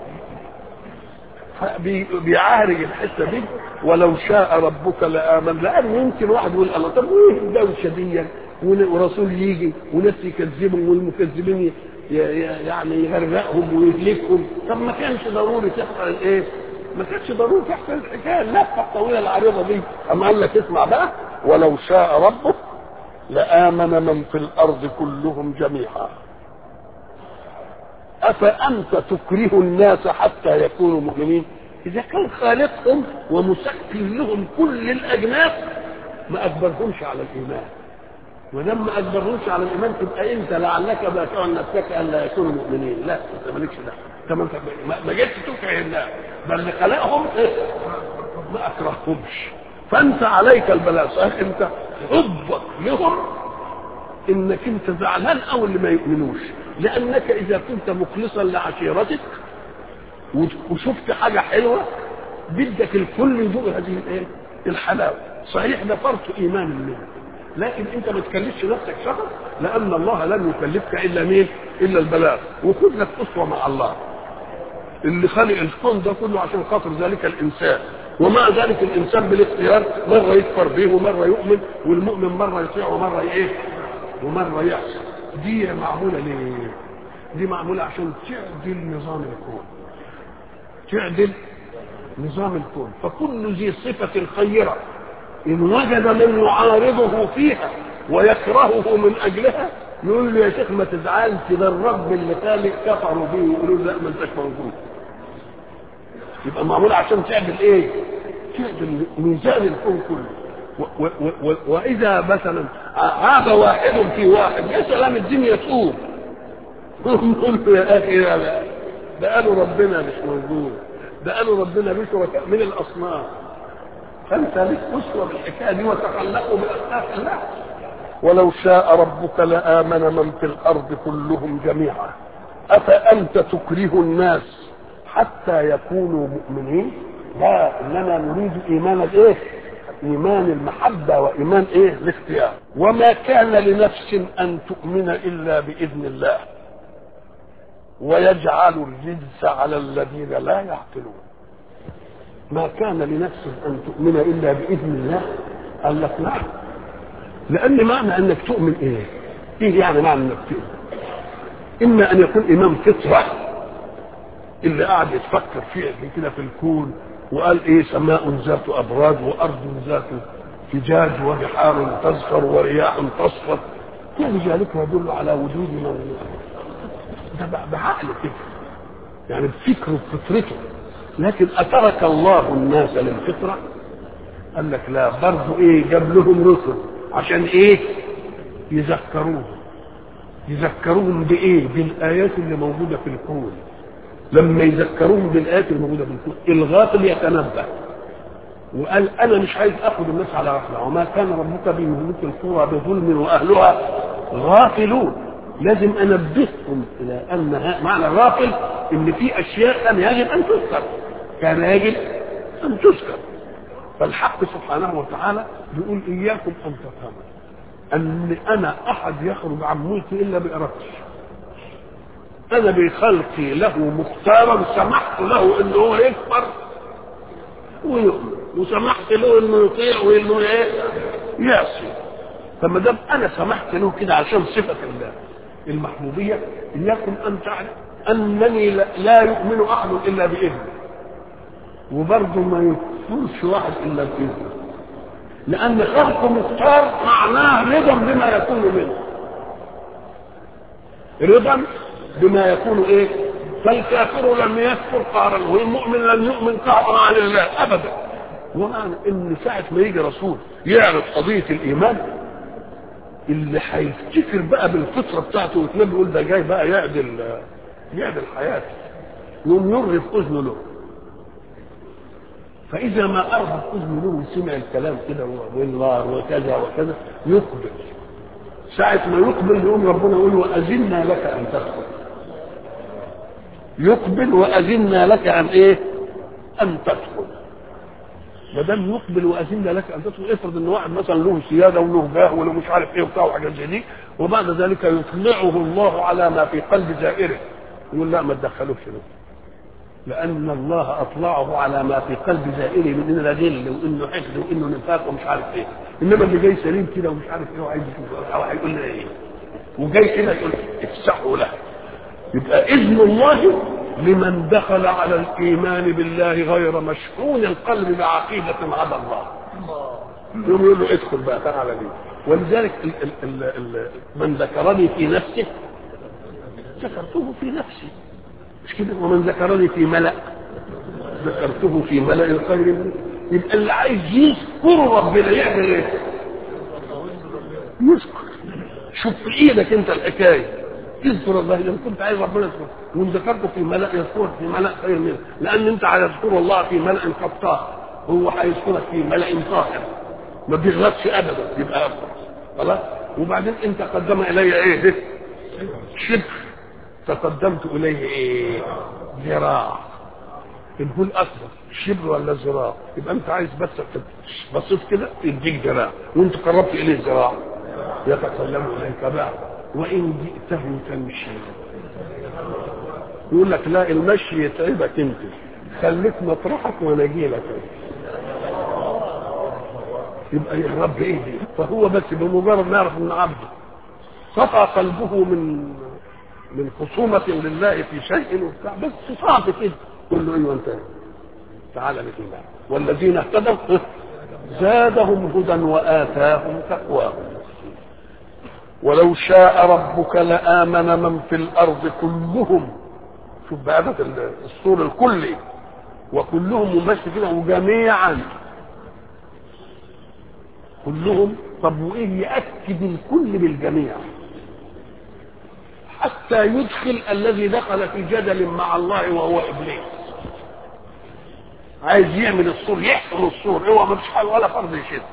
بيعالج الحته دي ولو شاء ربك لامن لان يمكن واحد يقول الله طب وايه الدوشه دي ورسول يجي وناس يكذبهم والمكذبين يعني يغرقهم ويهلكهم طب ما كانش ضروري تحصل الايه؟ ما كانش ضروري تحصل الحكايه اللفه الطويله العريضه دي اما قال لك اسمع بقى ولو شاء ربك لامن من في الارض كلهم جميعا أفأنت تكره الناس حتى يكونوا مؤمنين إذا كان خالقهم ومسكن لهم كل الأجناس ما أجبرهمش على الإيمان ودام ما أجبرهمش على الإيمان تبقى أنت لعلك باكع نفسك ألا يكونوا مؤمنين لا أنت مالكش ده أنت ما, ما جيتش تكره الله بل اللي خلقهم إيه؟ ما أكرههمش فأنت عليك البلاء صحيح أنت حبك لهم انك انت زعلان او اللي ما يؤمنوش لانك اذا كنت مخلصا لعشيرتك وشفت حاجه حلوه بدك الكل يذوق هذه الايه الحلاوه صحيح ده فرط ايمان منه لكن انت ما تكلفش نفسك شخص لان الله لم يكلفك الا مين الا البلاغ وخذ لك اسوه مع الله اللي خلق الكون ده كله عشان خاطر ذلك الانسان ومع ذلك الانسان بالاختيار مره يكفر به ومره يؤمن والمؤمن مره يطيع ومره ايه ومره يعصي دي معموله ليه؟ دي معموله عشان تعدل نظام الكون تعدل نظام الكون فكل ذي صفة خيرة إن وجد من يعارضه فيها ويكرهه من أجلها يقول له يا شيخ ما تزعلش ده الرب اللي خالق كفروا بيه يقولوا له لا ما انتش موجود يبقى معمول عشان تعدل ايه؟ تعدل ميزان الكون كله و و و واذا مثلا عاب واحد في واحد يا سلام الدنيا تقوم نقول له يا اخي ده ده قالوا ربنا مش موجود ده قالوا ربنا له شركاء من الاصنام فانت لك اسوه بالحكايه دي وتخلقوا باخلاق الله ولو شاء ربك لامن من في الارض كلهم جميعا افانت تكره الناس حتى يكونوا مؤمنين لا انما نريد ايمان الايه ايمان المحبه وايمان ايه الاختيار وما كان لنفس ان تؤمن الا باذن الله ويجعل الرجس على الذين لا يعقلون ما كان لنفس ان تؤمن الا باذن الله قال لك نعم لان معنى انك تؤمن ايه ايه يعني معنى انك تؤمن اما ان يكون امام فطره اللي قاعد يتفكر فيه كده في الكون وقال ايه سماء ذات ابراج وارض ذات فجاج وبحار تزفر ورياح تصفر كل ذلك يدل على وجود من ده بعقل كده يعني بفكره بفطرته لكن اترك الله الناس للفطره قال لك لا برضه ايه جاب لهم رسل عشان ايه يذكروهم يذكروهم بايه بالايات اللي موجوده في الكون لما يذكروهم بالايات الموجوده في الكون الغافل يتنبه وقال انا مش عايز اخذ الناس على غفله وما كان ربك بمهلك القرى بظلم واهلها غافلون لازم انبههم الى ان معنى الغافل ان في اشياء كان يجب ان تذكر كان يجب ان تذكر فالحق سبحانه وتعالى بيقول اياكم ان تفهموا ان انا احد يخرج عن ملكي الا بارادتي انا بخلقي له مختارا سمحت له ان هو يكبر ويؤمن وسمحت له انه يطيع وانه ايه يعصي فما دام انا سمحت له كده عشان صفه الله المحبوبيه ليكن ان تعلم انني لا يؤمن احد الا باذنه وبرضه ما يكفرش واحد الا باذنه لان خلقه مختار معناه رضا بما يكون منه رضا بما يكون ايه فالكافر لم يكفر قهرا والمؤمن لم يؤمن قهرا عن الله ابدا ومعنى ان ساعه ما يجي رسول يعرف قضيه الايمان اللي هيفتكر بقى بالفطره بتاعته ويتنبي يقول ده جاي بقى يعدل يعدل حياته يقوم يرغف اذنه له فاذا ما ارغف اذنه له وسمع الكلام كده والنار وكذا وكذا يقبل ساعة ما يقبل يقوم ربنا يقول وأذنا لك أن تدخل يقبل وأذنا لك أن إيه؟ أن تدخل ما دام يقبل وأذنا لك أن تدخل افرض إن واحد مثلا له سيادة وله جاه وله مش عارف إيه وبتاع وحاجات زي دي وبعد ذلك يطلعه الله على ما في قلب زائره يقول لا ما تدخلوش له لأن الله أطلعه على ما في قلب زائره من إنه غل وإنه حقد وإنه نفاق ومش عارف إيه إنما اللي جاي سليم كده ومش عارف إيه وعايز يشوف أو هيقول لنا إيه وجاي كده يقول افسحوا له يبقى إذن الله لمن دخل على الإيمان بالله غير مشحون القلب بعقيدة على الله يقوم يقول له ادخل بقى تعالى لي ولذلك ال ال ال ال من ذكرني في نفسه ذكرته في نفسي مش كده ومن ذكرني في ملأ ذكرته في ملأ خير منه يبقى اللي عايز يذكر ربنا يعمل ايه؟ يذكر شوف في ايدك انت الحكايه اذكر الله اذا كنت عايز ربنا يذكر وان ذكرته في ملأ يذكرك في ملأ خير منه لان انت هتذكر الله في ملأ قد طاهر هو هيذكرك في ملأ طاهر ما بيغلطش ابدا يبقى افضل خلاص وبعدين انت قدم الي ايه؟ شبر تقدمت اليه ايه ذراع الهول اكبر شبر ولا ذراع يبقى انت عايز بس بصيت كده يديك ذراع وانت قربت اليه ذراع يتكلم اليك بعد وان جئته تمشي يقول لك لا المشي يتعبك انت خليك مطرحك وانا اجي لك يبقى يا رب ايه دي فهو بس بمجرد ما يعرف ان عبده قطع قلبه من من خصومة لله في شيء وبتاع بس صعب كده قل له ايوه انت تعالى بالإيمان والذين اهتدوا زادهم هدى وآتاهم تقواهم ولو شاء ربك لآمن من في الأرض كلهم شوف بقى السور الكلي وكلهم مباشر كده وجميعا كلهم طب وايه يأكد الكل بالجميع حتى يدخل الذي دخل في جدل مع الله وهو ابليس عايز يعمل الصور يحفر الصور هو ما فيش حاجه ولا فرض يشد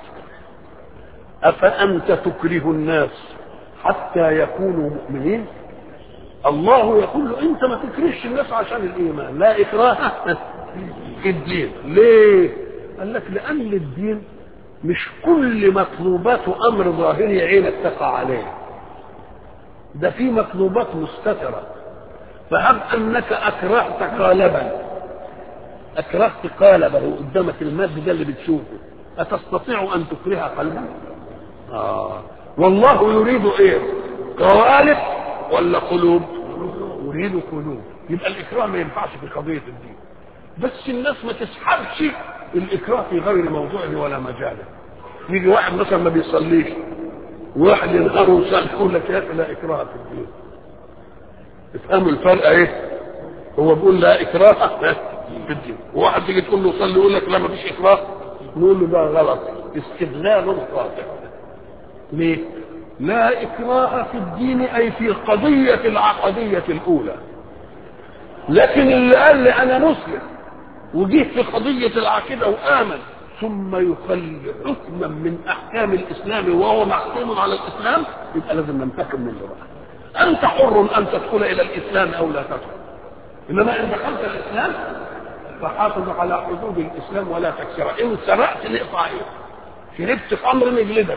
افانت تكره الناس حتى يكونوا مؤمنين الله يقول له انت ما تكرهش الناس عشان الايمان لا اكراه في الدين ليه قال لك لان الدين مش كل مطلوبات امر ظاهري عينك تقع عليه ده في مطلوبات مستترة فهب أنك أكرهت قالبا أكرهت قالبه قدامك المد ده اللي بتشوفه أتستطيع أن تكره قلبا؟ آه والله يريد إيه؟ قوالب ولا قلوب؟ يريد قلوب يبقى الإكراه ما ينفعش في قضية الدين بس الناس ما تسحبش الإكراه في غير موضوعه ولا مجاله يجي واحد مثلا ما بيصليش واحد ينهار وسال يقول لك يا اخي لا اكراه في الدين افهموا الفرق ايه هو بيقول لا اكراه في الدين وواحد تيجي تقول له صلي يقول لك لا ما فيش اكراه نقول له ده غلط استدلال قاطع ليه لا اكراه في الدين اي في قضيه العقديه الاولى لكن اللي قال لي انا مسلم وجه في قضيه العقيده وامن ثم يخل حكما من احكام الاسلام وهو محكوم على الاسلام يبقى لازم ننتقم منه بقى انت حر ان تدخل الى الاسلام او لا تدخل انما ان دخلت الاسلام فحافظ على حدود الاسلام ولا تكسرها ان سرقت نقطع ايه شربت خمر نجلدك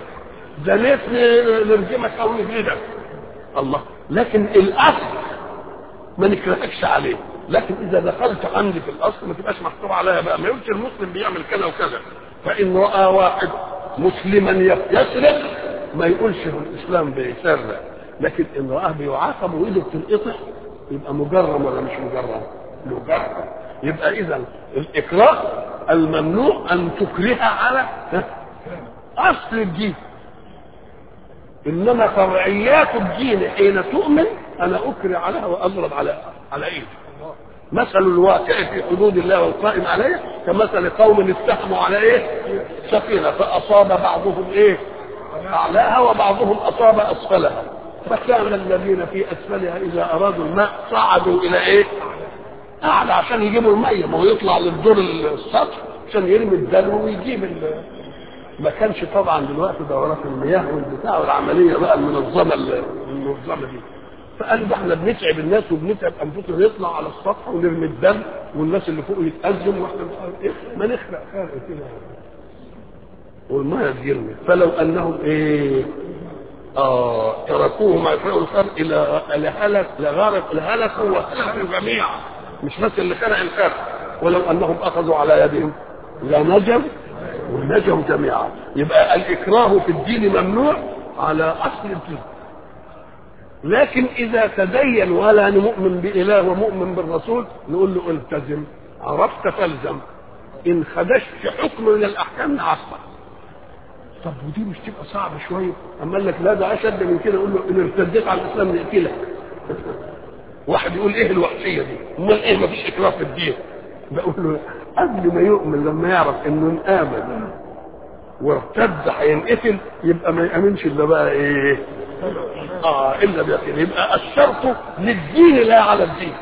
زنيت نرجمك او نجلدك الله لكن الاصل ما نكرهكش عليه لكن اذا دخلت عندي في الاصل ما تبقاش محسوب عليها بقى ما يقولش المسلم بيعمل كذا وكذا فان راى واحد مسلما يسرق ما يقولش الاسلام بيسرق لكن ان راه بيعاقب وايده بتنقطع يبقى مجرم ولا مش مجرم؟ مجرم يبقى اذا الاكراه الممنوع ان تكره على اصل الدين انما فرعيات الدين حين تؤمن انا اكره عليها واضرب على على ايدي مثل الواقع في حدود الله والقائم عليه كمثل قوم استحموا على ايه سفينه فاصاب بعضهم ايه اعلاها وبعضهم اصاب اسفلها فكان الذين في اسفلها اذا ارادوا الماء صعدوا الى ايه اعلى عشان يجيبوا الميه ما هو يطلع للدور السطح عشان يرمي الدلو ويجيب ال- ما كانش طبعا دلوقتي دورات المياه والبتاع والعمليه بقى المنظمه المنظمه دي فقال ده احنا بنتعب الناس وبنتعب انفسنا نطلع على السطح ونرمي الدم والناس اللي فوق يتأزم واحنا مش عارف ايه ما نخلق خلق كده والميه ترمي فلو انهم ايه اه تركوه ما يفرقوا الخلق الى لهلك لغارق لهلكوا وهلكوا جميعا مش بس اللي خلق الخلق ولو انهم اخذوا على يدهم لنجوا ونجوا جميعا يبقى الاكراه في الدين ممنوع على اصل الدين لكن اذا تدين ولا أنا مؤمن باله ومؤمن بالرسول نقول له التزم عرفت فالزم ان خدشت حكم من الاحكام نعصبك طب ودي مش تبقى صعبه شويه اما قال لك لا ده اشد من كده يقول له ان ارتديت على الاسلام نقتلك واحد يقول ايه الوحشيه دي امال ايه ما فيش اكراه في الدين بقول له قبل ما يؤمن لما يعرف انه امن وارتد هينقتل يبقى ما يامنش الا بقى ايه اه الا بيقين يبقى الشرط للدين لا على الدين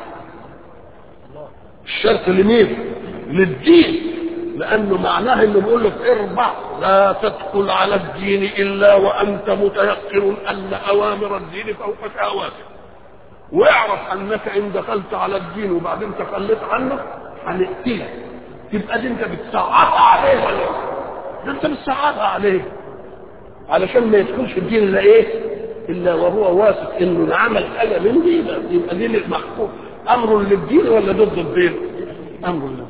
الشرط لمين للدين لانه معناه انه بيقول لك اربع لا تدخل على الدين الا وانت متيقن ان اوامر الدين فوق شهواتك واعرف انك ان دخلت على الدين وبعدين تخليت عنه هنقتلك تبقى دي انت بتصعبها عليه ولا إيه؟ ده انت بتصعبها عليه علشان ما يدخلش الدين الا ايه؟ الا وهو واثق انه العمل حاجه من دي يبقى يبقى دين المحكوم امر للدين ولا ضد الدين؟ امر للدين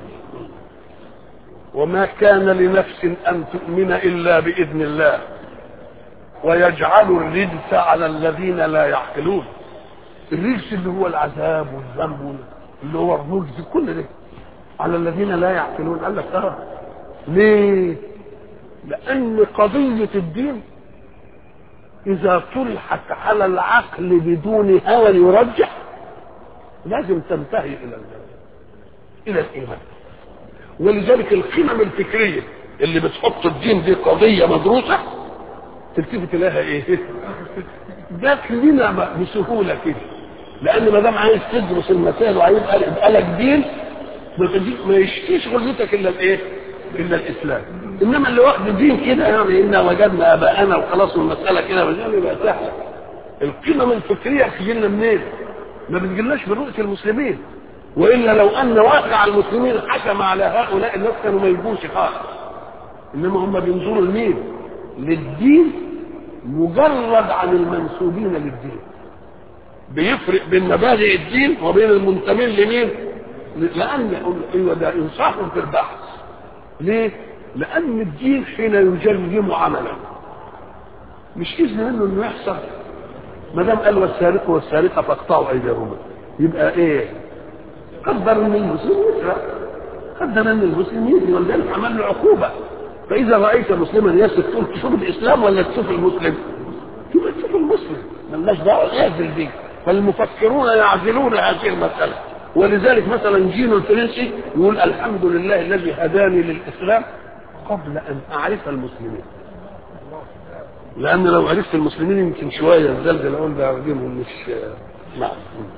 وما كان لنفس ان تؤمن الا باذن الله ويجعل الرجس على الذين لا يعقلون الرجس اللي هو العذاب والذنب اللي هو الرجز كل ده على الذين لا يعقلون قال لك اه ليه؟ لأن قضية الدين إذا طرحت على العقل بدون هوى يرجح لازم تنتهي إلى الجنة إلى الإيمان ولذلك القمم الفكرية اللي بتحط الدين دي قضية مدروسة تلتفت لها إيه؟ جات لنا بسهولة كده لأن ما دام عايز تدرس المسائل وعايز يبقى لك دين ما يشتيش غلتك إلا الإيه؟ الا الاسلام انما اللي واخد دين كده يعني انا وجدنا اباءنا وخلاص المساله كده مجال يبقى سهله القمم الفكريه بتجي لنا منين؟ ما بتجيلناش من رؤيه المسلمين والا لو ان واقع المسلمين حكم على هؤلاء الناس كانوا ما يجوش خالص انما هم بينظروا لمين؟ للدين مجرد عن المنسوبين للدين بيفرق بين مبادئ الدين وبين المنتمين لمين؟ لان ايوه ده انصاف في البحث ليه؟ لأن الدين حين يجرم عملا مش إذن منه إنه يحصل ما دام قال والسارق والسارقة فاقطعوا أيديهما يبقى إيه؟ قدر إن المسلم يسرق قدر إن المسلم يزني ولذلك عمل له عقوبة فإذا رأيت مسلما يسرق تقول تشوف الإسلام ولا تشوف المسلم؟ يبقى تشوف المسلم مالناش دعوة اعزل دي فالمفكرون يعزلون هذه المسألة ولذلك مثلا جينو الفرنسي يقول الحمد لله الذي هداني للاسلام قبل ان اعرف المسلمين لان لو عرفت المسلمين يمكن شويه الزلزال اقول ده دينهم مش نعم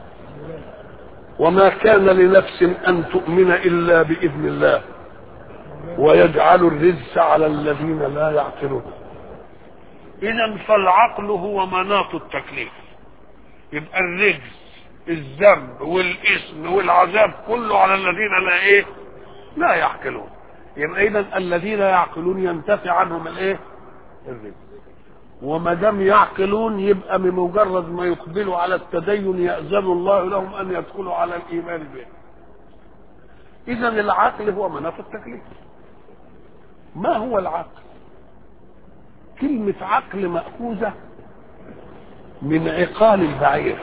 وما كان لنفس ان تؤمن الا باذن الله ويجعل الرجس على الذين لا يعقلون اذا فالعقل هو مناط التكليف يبقى الرجس الذنب والاسم والعذاب كله على الذين لا ايه لا يعقلون يبقى اذا الذين يعقلون ينتفع عنهم الايه الرزق وما دام يعقلون يبقى بمجرد ما يقبلوا على التدين يأذن الله لهم أن يدخلوا على الإيمان به إذا العقل هو مناط التكليف ما هو العقل كلمة عقل مأخوذة من عقال البعير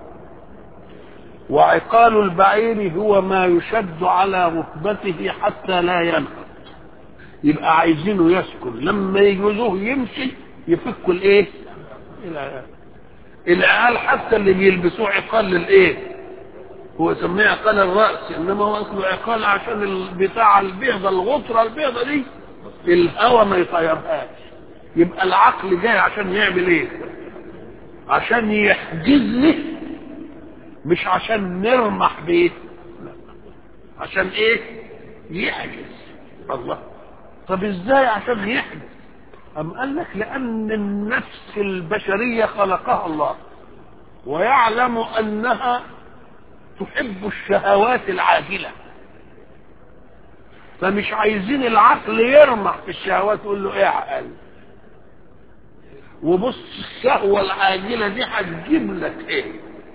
وعقال البعير هو ما يشد على ركبته حتى لا ينهض يبقى عايزينه يسكن لما يجوزوه يمشي يفكوا الايه العقال العقال حتى اللي بيلبسوه عقال للايه هو سميه عقال الراس انما هو اصله عقال عشان البتاع البيضه الغطره البيضه دي الهواء ما يطيرهاش يبقى العقل جاي عشان يعمل ايه عشان يحجز لي مش عشان نرمح بيه لا. عشان ايه يحجز الله طب ازاي عشان يحجز أم قال لك لأن النفس البشرية خلقها الله ويعلم أنها تحب الشهوات العاجلة فمش عايزين العقل يرمح في الشهوات يقول له ايه عقل وبص الشهوة العاجلة دي هتجيب لك ايه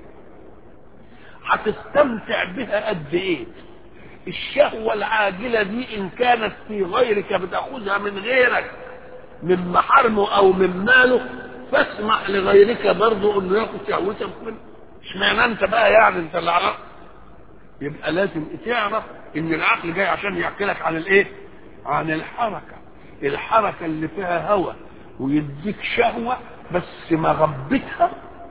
هتستمتع بها قد ايه الشهوة العاجلة دي ان كانت في غيرك بتاخذها من غيرك من محارمه او من ماله فاسمح لغيرك برضه انه ياخد شهوتك منه اشمعنى انت بقى يعني انت اللي عرفت يبقى لازم تعرف ان العقل جاي عشان يعقلك عن الايه عن الحركة الحركة اللي فيها هوى ويديك شهوة بس مغبتها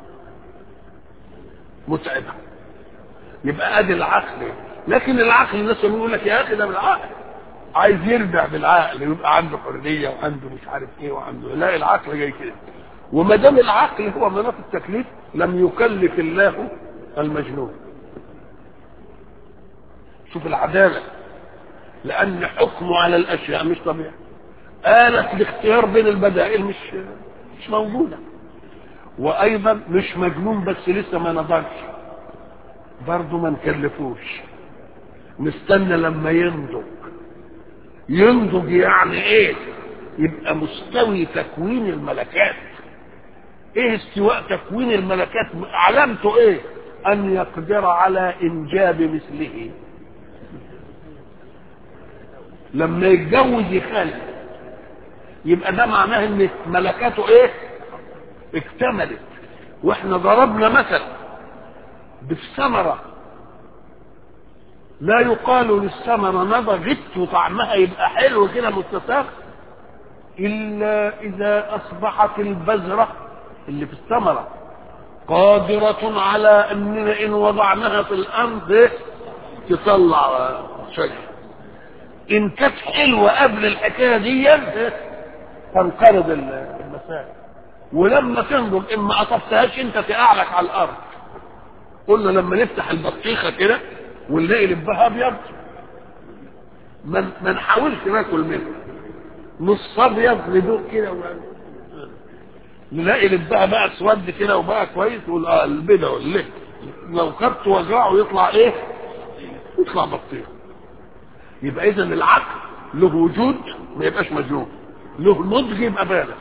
متعبة يبقى ادي العقل لكن العقل الناس يقول لك يا اخي ده بالعقل عايز يرجع بالعقل يبقى عنده حريه وعنده مش عارف ايه وعنده لا العقل جاي كده وما دام العقل هو مناط التكليف لم يكلف الله المجنون شوف العداله لان حكمه على الاشياء مش طبيعي آلة الاختيار بين البدائل مش مش موجودة وأيضا مش مجنون بس لسه ما نضجش برضه ما نكلفوش نستنى لما ينضج ينضج يعني ايه يبقى مستوي تكوين الملكات ايه استواء تكوين الملكات علامته ايه ان يقدر على انجاب مثله لما يتجوز يخلف يبقى ده معناه ان ملكاته ايه اكتملت واحنا ضربنا مثل بالثمره لا يقال للثمرة نضجت وطعمها يبقى حلو كده متساق إلا إذا أصبحت البذرة اللي في الثمرة قادرة على أننا إن وضعناها في الأرض تطلع شجر إن كانت حلوة قبل الحكاية دي تنقرض المسائل ولما تنضج إن ما قطفتهاش أنت تقعلك على الأرض قلنا لما نفتح البطيخة كده ونلاقي لبها ابيض ما ما نحاولش ناكل منه نص ابيض ندوق كده و... نلاقي لبها بقى اسود كده وبقى كويس وال- آه البيضه والليه لو خدت وجعه يطلع ايه؟ يطلع بطيخ يبقى اذا العقل له وجود ما يبقاش مجنون له نضج يبقى بالغ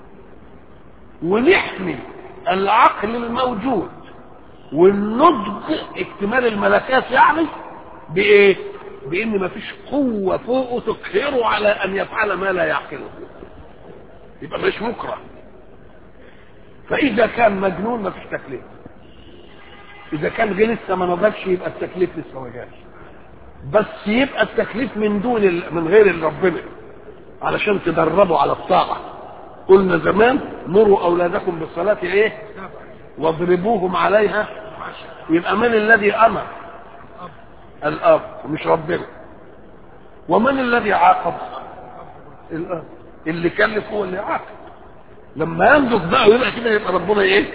ونحمي العقل الموجود والنضج اكتمال الملكات يعني بايه بان مفيش قوه فوقه تقهره على ان يفعل ما لا يعقله يبقى مش مكره فاذا كان مجنون مفيش تكليف اذا كان جه لسه ما نضجش يبقى التكليف لسه ما جاش بس يبقى التكليف من دون ال... من غير ربنا علشان تدربوا على الطاعه قلنا زمان مروا اولادكم بالصلاه ايه واضربوهم عليها يبقى من الذي امر الاب مش ربنا ومن الذي عاقب الاب اللي كلف هو اللي عاقب لما ينضج بقى ويبقى كده يبقى ربنا ايه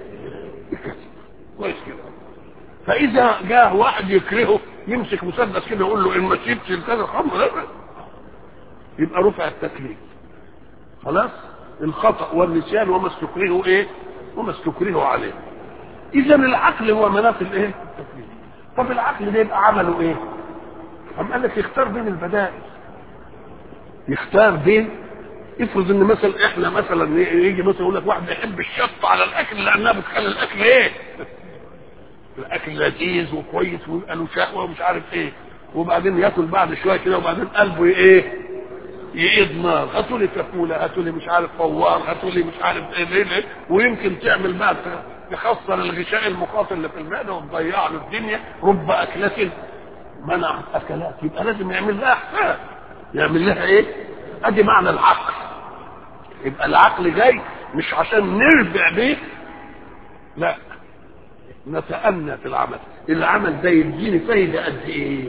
كويس كده فاذا جاء واحد يكرهه يمسك مسدس كده يقول له ان ما شربتش كذا خمر لا يبقى رفع التكليف خلاص الخطا والنسيان وما استكرهوا ايه وما استكرهوا عليه اذا العقل هو مناط الايه التكليف طب العقل ده يبقى عمله ايه قام قال لك يختار بين البدائل يختار بين افرض ان مثلا احنا مثلا يجي مثلا يقول لك واحد يحب الشط على الاكل لانها بتخلي الاكل ايه؟ الاكل لذيذ وكويس ويبقى له شهوه ومش عارف ايه وبعدين ياكل بعد شويه كده وبعدين قلبه ايه؟ يقيد نار هاتوا لي كفوله هاتوا لي مش عارف فوار هاتوا لي مش عارف ايه ليه ليه ويمكن تعمل بعد تخسر الغشاء المخاطر اللي في المعده وتضيع له الدنيا رب اكله منع اكلات يبقى لازم يعمل لها حساب يعمل لها ايه؟ ادي معنى العقل يبقى العقل جاي مش عشان نربع بيه لا نتأنى في العمل العمل ده يديني فايدة قد ايه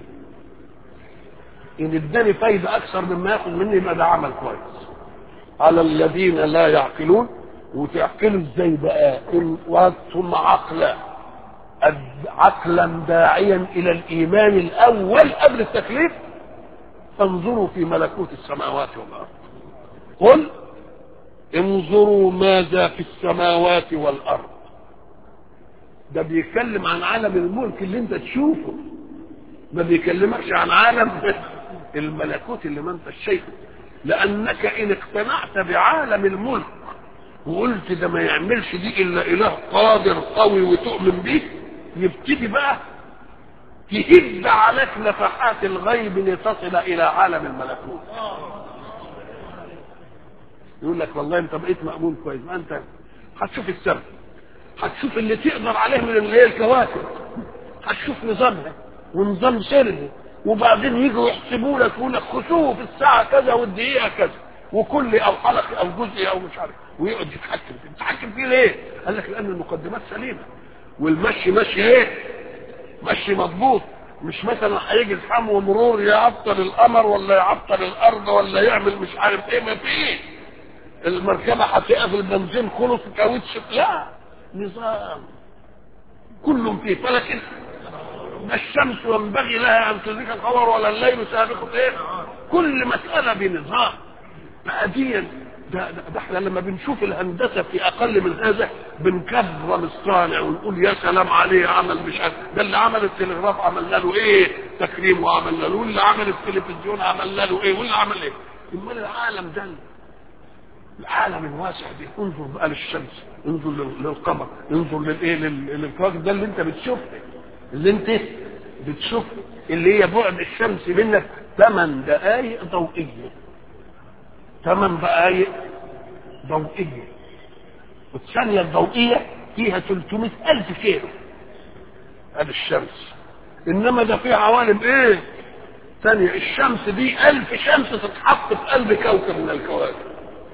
ان اداني فايدة اكثر مما ياخد مني يبقى ده عمل كويس على الذين لا يعقلون وتعقلوا ازاي بقى ان وجدتم عقلا عقلا داعيا الى الايمان الاول قبل التكليف فانظروا في ملكوت السماوات والارض قل انظروا ماذا في السماوات والارض ده بيتكلم عن عالم الملك اللي انت تشوفه ما بيكلمكش عن عالم الملكوت اللي ما انت شايفه لانك ان اقتنعت بعالم الملك وقلت ده ما يعملش دي الا اله قادر قوي وتؤمن به يبتدي بقى تهد عليك نفحات الغيب لتصل الى عالم الملكوت يقول لك والله انت بقيت مأمون كويس ما انت هتشوف السماء هتشوف اللي تقدر عليه من اللي هي الكواكب هتشوف نظامها ونظام سرها وبعدين يجوا يحسبوا لك يقول لك خسوف الساعه كذا والدقيقه كذا وكل او حلقه او جزء او مش عارف ويقعد يتحكم فيه يتحكم فيه ليه؟ قال لك لان المقدمات سليمه والمشي مشي ايه؟ مشي مضبوط مش مثلا هيجي الحم ومرور يعطل القمر ولا يعطل الارض ولا يعمل مش عارف ايه ما فيه المركبه هتقف البنزين خلص كاوتش لا نظام كل في فلك الشمس ينبغي لها ان تدرك القمر ولا الليل سابق ايه كل مساله بنظام بعديا ده, ده, ده احنا لما بنشوف الهندسه في اقل من هذا بنكرم الصانع ونقول يا سلام عليه عمل مش عارف ده اللي عمل التلغراف عملنا له ايه تكريم وعملنا له واللي عمل التلفزيون عملنا له ايه واللي عمل ايه امال العالم ده العالم الواسع ده انظر بقى للشمس انظر للقمر انظر للايه للكواكب ده اللي انت بتشوفه اللي انت بتشوفه اللي هي بعد الشمس منك ثمان دقائق ضوئيه ثمان دقائق ضوئيه والثانيه الضوئيه فيها 300 ألف كيلو ادي الشمس انما ده فيها عوالم ايه ثانية الشمس دي ألف شمس تتحط في قلب كوكب من الكواكب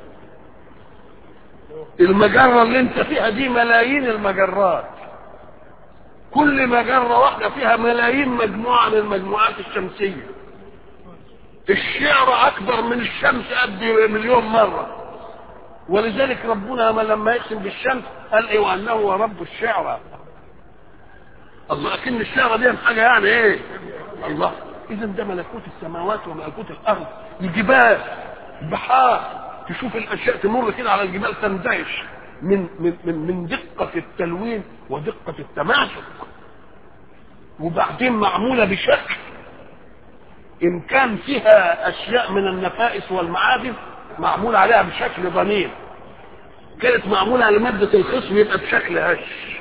المجرة اللي انت فيها دي ملايين المجرات كل مجرة واحدة فيها ملايين مجموعة من المجموعات الشمسية الشعر أكبر من الشمس قد مليون مرة ولذلك ربنا لما يقسم بالشمس قال ايه وانه هو رب الشعرى الله اكن الشعرى دي حاجه يعني ايه الله اذا ده ملكوت السماوات وملكوت الارض الجبال البحار تشوف الاشياء تمر كده على الجبال تندهش من من من من دقه التلوين ودقه التماسك وبعدين معموله بشكل ان كان فيها اشياء من النفائس والمعادن معمول عليها بشكل ضنين كانت معموله على ماده الخصم يبقى بشكل هش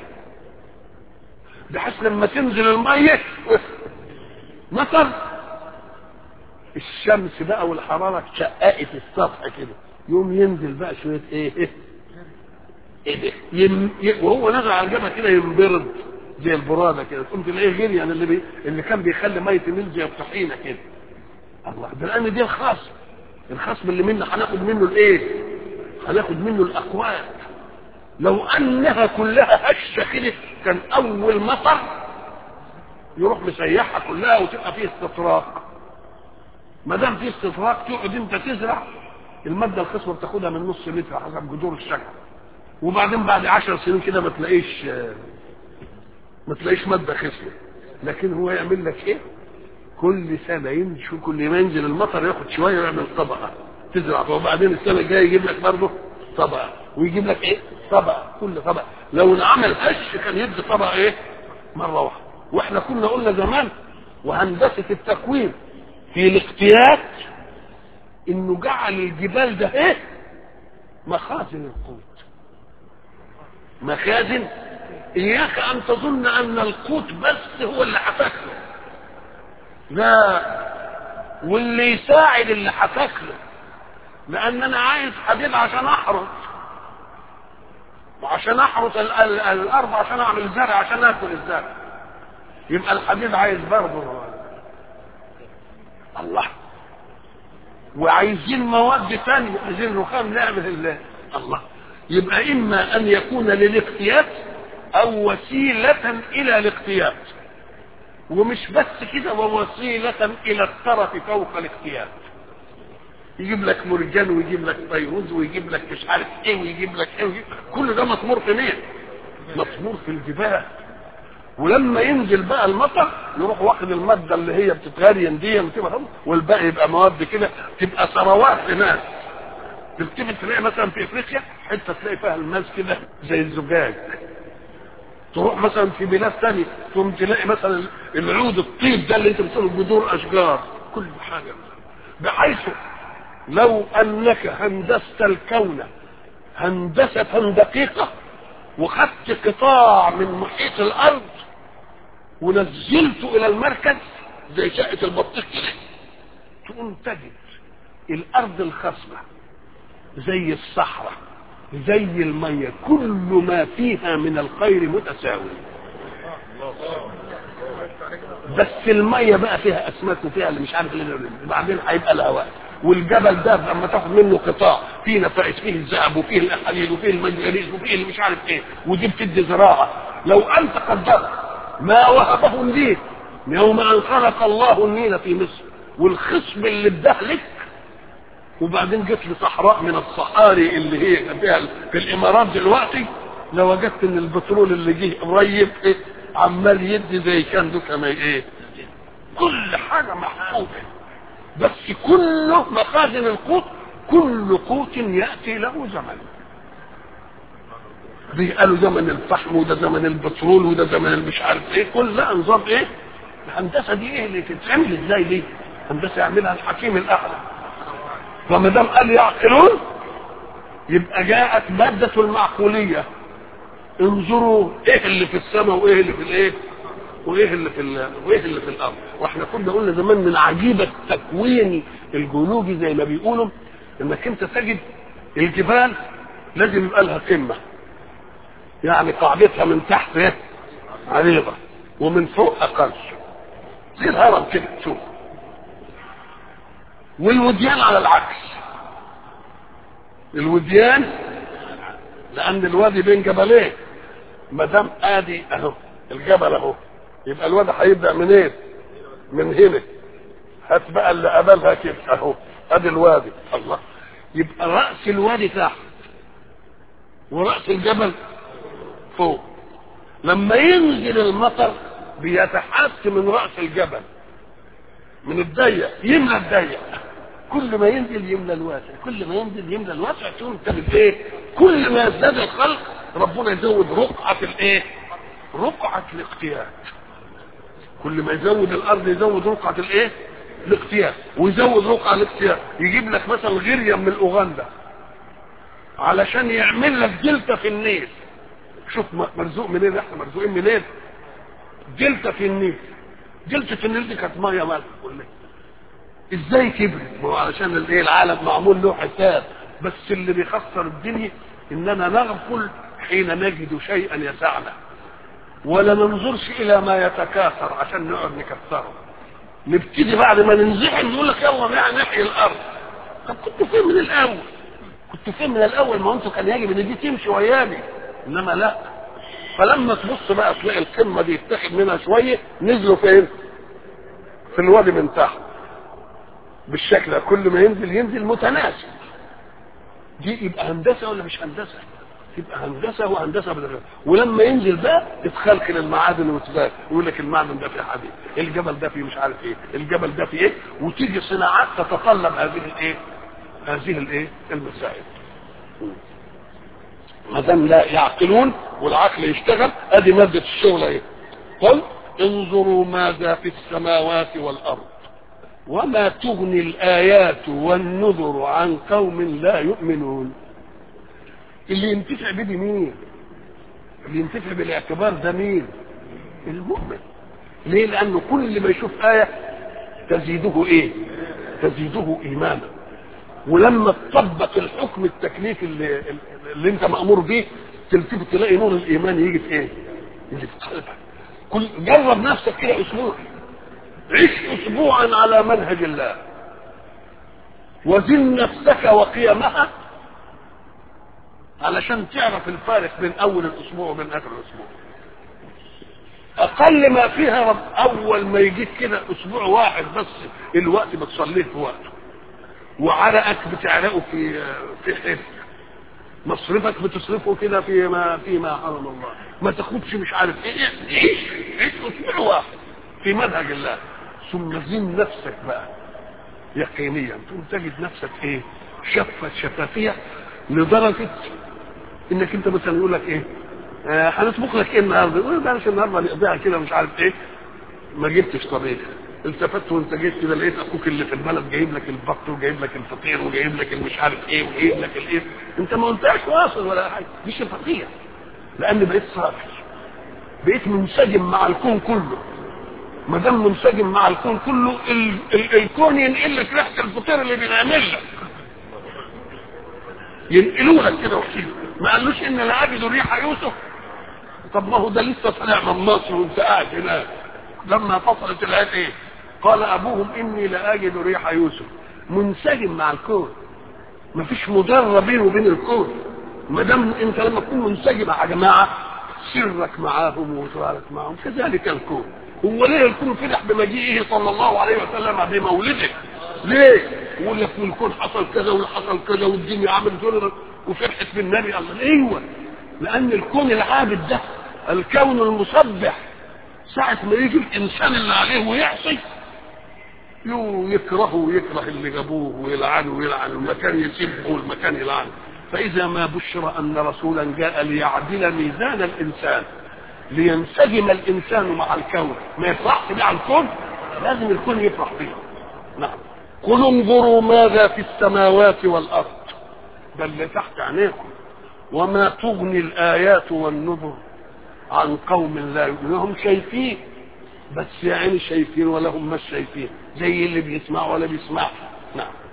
بحيث لما تنزل الميه مطر الشمس بقى والحراره شققت السطح كده يوم ينزل بقى شويه ايه ايه ده يم... ي... وهو نازل على الجبهه كده ينبرد زي البراده كده تقوم تلاقيه غير يعني اللي بي... اللي كان بيخلي ميه النيل زي الطحينه كده الله ده لان دي الخصم الخصم اللي منا هناخد منه الايه هناخد منه الاقوات لو انها كلها هشه كده كان اول مطر يروح مسيحها كلها وتبقى فيه استطراق ما دام فيه استطراق تقعد انت تزرع الماده الخصبه بتاخدها من نص لتر حسب جذور الشجر وبعدين بعد عشر سنين كده ما تلاقيش ما تلاقيش ماده خصبه لكن هو يعمل لك ايه كل سنه يمشي كل ما ينزل المطر ياخد شويه ويعمل طبقه تزرع وبعدين السنه الجايه يجيب لك برضه طبقه ويجيب لك ايه طبقه كل طبقه لو انعمل هش كان يدي طبقه ايه مره واحده واحنا كنا قلنا زمان وهندسه التكوين في الاقتيات انه جعل الجبال ده ايه مخازن القوت مخازن اياك ان تظن ان القوت بس هو اللي هتاكله لا واللي يساعد اللي هتاكله لان انا عايز حديد عشان احرث وعشان احرث ال- ال- الارض عشان اعمل زرع عشان اكل الزرع يبقى الحديد عايز برضه الله وعايزين مواد ثانية عايزين رخام نعمل الله الله يبقى إما أن يكون للاقتيات أو وسيلة إلى الاقتيات ومش بس كده ووسيلة إلى الترف فوق الاقتيات يجيب لك مرجان ويجيب لك فيروز ويجيب لك مش عارف ايه ويجيب لك ايه ويجيب كل ده مطمور في مين؟ مطمور في الجبال ولما ينزل بقى المطر يروح واخد الماده اللي هي بتتغلين دي وتبقى والباقي يبقى مواد كده تبقى ثروات لناس تلتفت تلاقي مثلا في افريقيا حته تلاقي فيها الماس كده زي الزجاج تروح مثلا في بلاد ثانيه تقوم تلاقي مثلا العود الطيب ده اللي انت بتقول جذور اشجار كل حاجه بحيث لو انك هندست الكون هندسه دقيقه وخدت قطاع من محيط الارض ونزلته الى المركز زي شقه البطيخ كده تقوم تجد الارض الخصبه زي الصحراء زي الميه كل ما فيها من الخير متساوي بس الميه بقى فيها اسماك وفيها اللي مش عارف اللي بعدين هيبقى الهواء والجبل ده لما تاخد منه قطاع فيه نفائس فيه الذهب وفيه الحديد وفيه المنجنيز وفيه اللي مش عارف ايه ودي بتدي زراعه لو انت قدرت ما وهبه النيل يوم ان خلق الله النيل في مصر والخصب اللي اداه لك وبعدين جت لي صحراء من الصحاري اللي هي فيها في الامارات دلوقتي لوجدت ان البترول اللي جه قريب ايه عمال يدي زي كان دوكا ما ايه كل حاجه محفوظه بس كله مخازن القوت كل قوت ياتي له زمن دي قالوا زمن الفحم وده زمن البترول وده زمن المش عارف ايه كل ده نظام ايه الهندسه دي ايه اللي تتعمل ازاي دي هندسه يعملها الحكيم الاعلى فما دام قال يعقلون يبقى جاءت ماده المعقوليه انظروا ايه اللي في السماء وايه اللي في الايه وايه اللي في ال- وايه اللي في الارض واحنا كنا قلنا زمان من عجيبه التكوين الجيولوجي زي ما بيقولوا انك انت تجد الجبال لازم يبقى لها قمه يعني قاعدتها من تحت ايه عريضه ومن فوق اقل زي الهرم كده شوف والوديان على العكس الوديان لان الوادي بين جبلين ما دام ادي اهو الجبل اهو يبقى الوادي هيبدا منين؟ من هنا هات بقى اللي قبلها كده اهو ادي الوادي الله يبقى راس الوادي تحت وراس الجبل فوق لما ينزل المطر بيتحس من راس الجبل من الضيق يملى الضيق كل ما ينزل يملى الواسع كل ما ينزل يملى الواسع تقوم تجد ايه كل ما يزداد الخلق ربنا يزود رقعة الايه رقعة الاقتياد كل ما يزود الارض يزود رقعة الايه الاقتياد ويزود رقعة الاقتياد يجيب لك مثلا غريا من اوغندا علشان يعمل لك دلتا في النيل شوف مرزوق منين احنا مرزوقين منين دلتا في النيل دلتا النيل دي كانت ميه مالحه كلها ازاي كبرت ما هو علشان الايه العالم معمول له حساب بس اللي بيخسر الدنيا اننا نغفل حين نجد شيئا يسعنا ولا ننظرش الى ما يتكاثر عشان نقعد نكسره نبتدي بعد ما ننزحم نقول لك يلا بقى نحيي الارض طب كنتوا فين من الاول كنتوا فين من الاول ما انتوا كان يجب ان دي تمشي وياني انما لا فلما تبص بقى تلاقي القمه دي يتاخد منها شويه نزلوا فين؟ في الوادي من تحت بالشكل ده كل ما ينزل ينزل متناسب دي يبقى هندسه ولا مش هندسه؟ تبقى هندسه وهندسه بالغير ولما ينزل بقى تتخلخل المعادن وتبقى يقول لك المعدن ده فيه حديد الجبل ده فيه مش عارف ايه الجبل ده فيه ايه وتيجي صناعات تتطلب هذه الايه هذه الايه المسائل ما دام لا يعقلون والعقل يشتغل ادي ماده الشغل ايه قل انظروا ماذا في السماوات والارض وما تغني الآيات والنذر عن قوم لا يؤمنون اللي ينتفع به مين اللي ينتفع بالاعتبار ده مين المؤمن ليه لأنه كل اللي ما يشوف آية تزيده إيه تزيده إيمانا ولما تطبق الحكم التكليفي اللي, اللي انت مأمور به تلتفت تلاقي نور الإيمان يجي في إيه يجي في قلبك كل جرب نفسك كده أسبوع عيش اسبوعا على منهج الله وزن نفسك وقيمها علشان تعرف الفارق بين اول الاسبوع وبين اخر الاسبوع اقل ما فيها رب اول ما يجيك كده اسبوع واحد بس الوقت بتصليه في وقته وعرقك بتعرقه في في حفظ مصرفك بتصرفه كده فيما فيما حرم الله ما تاخدش مش عارف ايه عيش عيش اسبوع واحد في منهج الله ثم زن نفسك بقى يقينيا ثم تجد نفسك ايه شفت شفافية لدرجة انك انت مثلا يقول لك ايه آه هنطبخ لك ايه النهارده يقول بلاش النهارده نقضيها كده مش عارف ايه ما جبتش طبيخ التفت وانت جيت كده لقيت اخوك اللي في البلد جايب لك البط وجايب لك الفطير وجايب لك المش عارف ايه وجايب لك الايه انت ما قلتهاش واصل ولا حاجه دي شفافيه لان بقيت صافي بقيت منسجم مع الكون كله ما دام منسجم مع الكون كله ال ال الكون ينقل لك ريحه الفطير اللي بينعمل لك ينقلوا لك كده وحشين ما قالوش ان لا اجد ريح يوسف طب ما هو ده لسه طالع من مصر وانت قاعد هناك لما فصلت الايه ايه قال ابوهم اني لاجد ريح يوسف منسجم مع الكون ما فيش مضره بينه وبين الكون ما دام انت لما تكون منسجم مع جماعه سرك معاهم وسؤالك معهم كذلك الكون هو ليه الكون فرح بمجيئه صلى الله عليه وسلم بمولده ليه يقول لك الكون حصل كذا وحصل كذا والدنيا عملت كذا وفرحت بالنبي الله ايوه لان الكون العابد ده الكون المسبح ساعة ما يجي الإنسان اللي عليه ويعصي يو يكرهه ويكره اللي جابوه ويلعنه ويلعن المكان يسبه والمكان يلعنه فإذا ما بشر أن رسولا جاء ليعدل ميزان الإنسان لينسجم الإنسان مع الكون ما يفرحش بيه على الكون لازم الكون يفرح بيه نعم قل انظروا ماذا في السماوات والأرض ده اللي تحت عينيكم وما تغني الآيات والنذر عن قوم لا يؤمنون هم شايفين بس يعني شايفين ولا هم مش شايفين زي اللي بيسمع ولا بيسمع نعم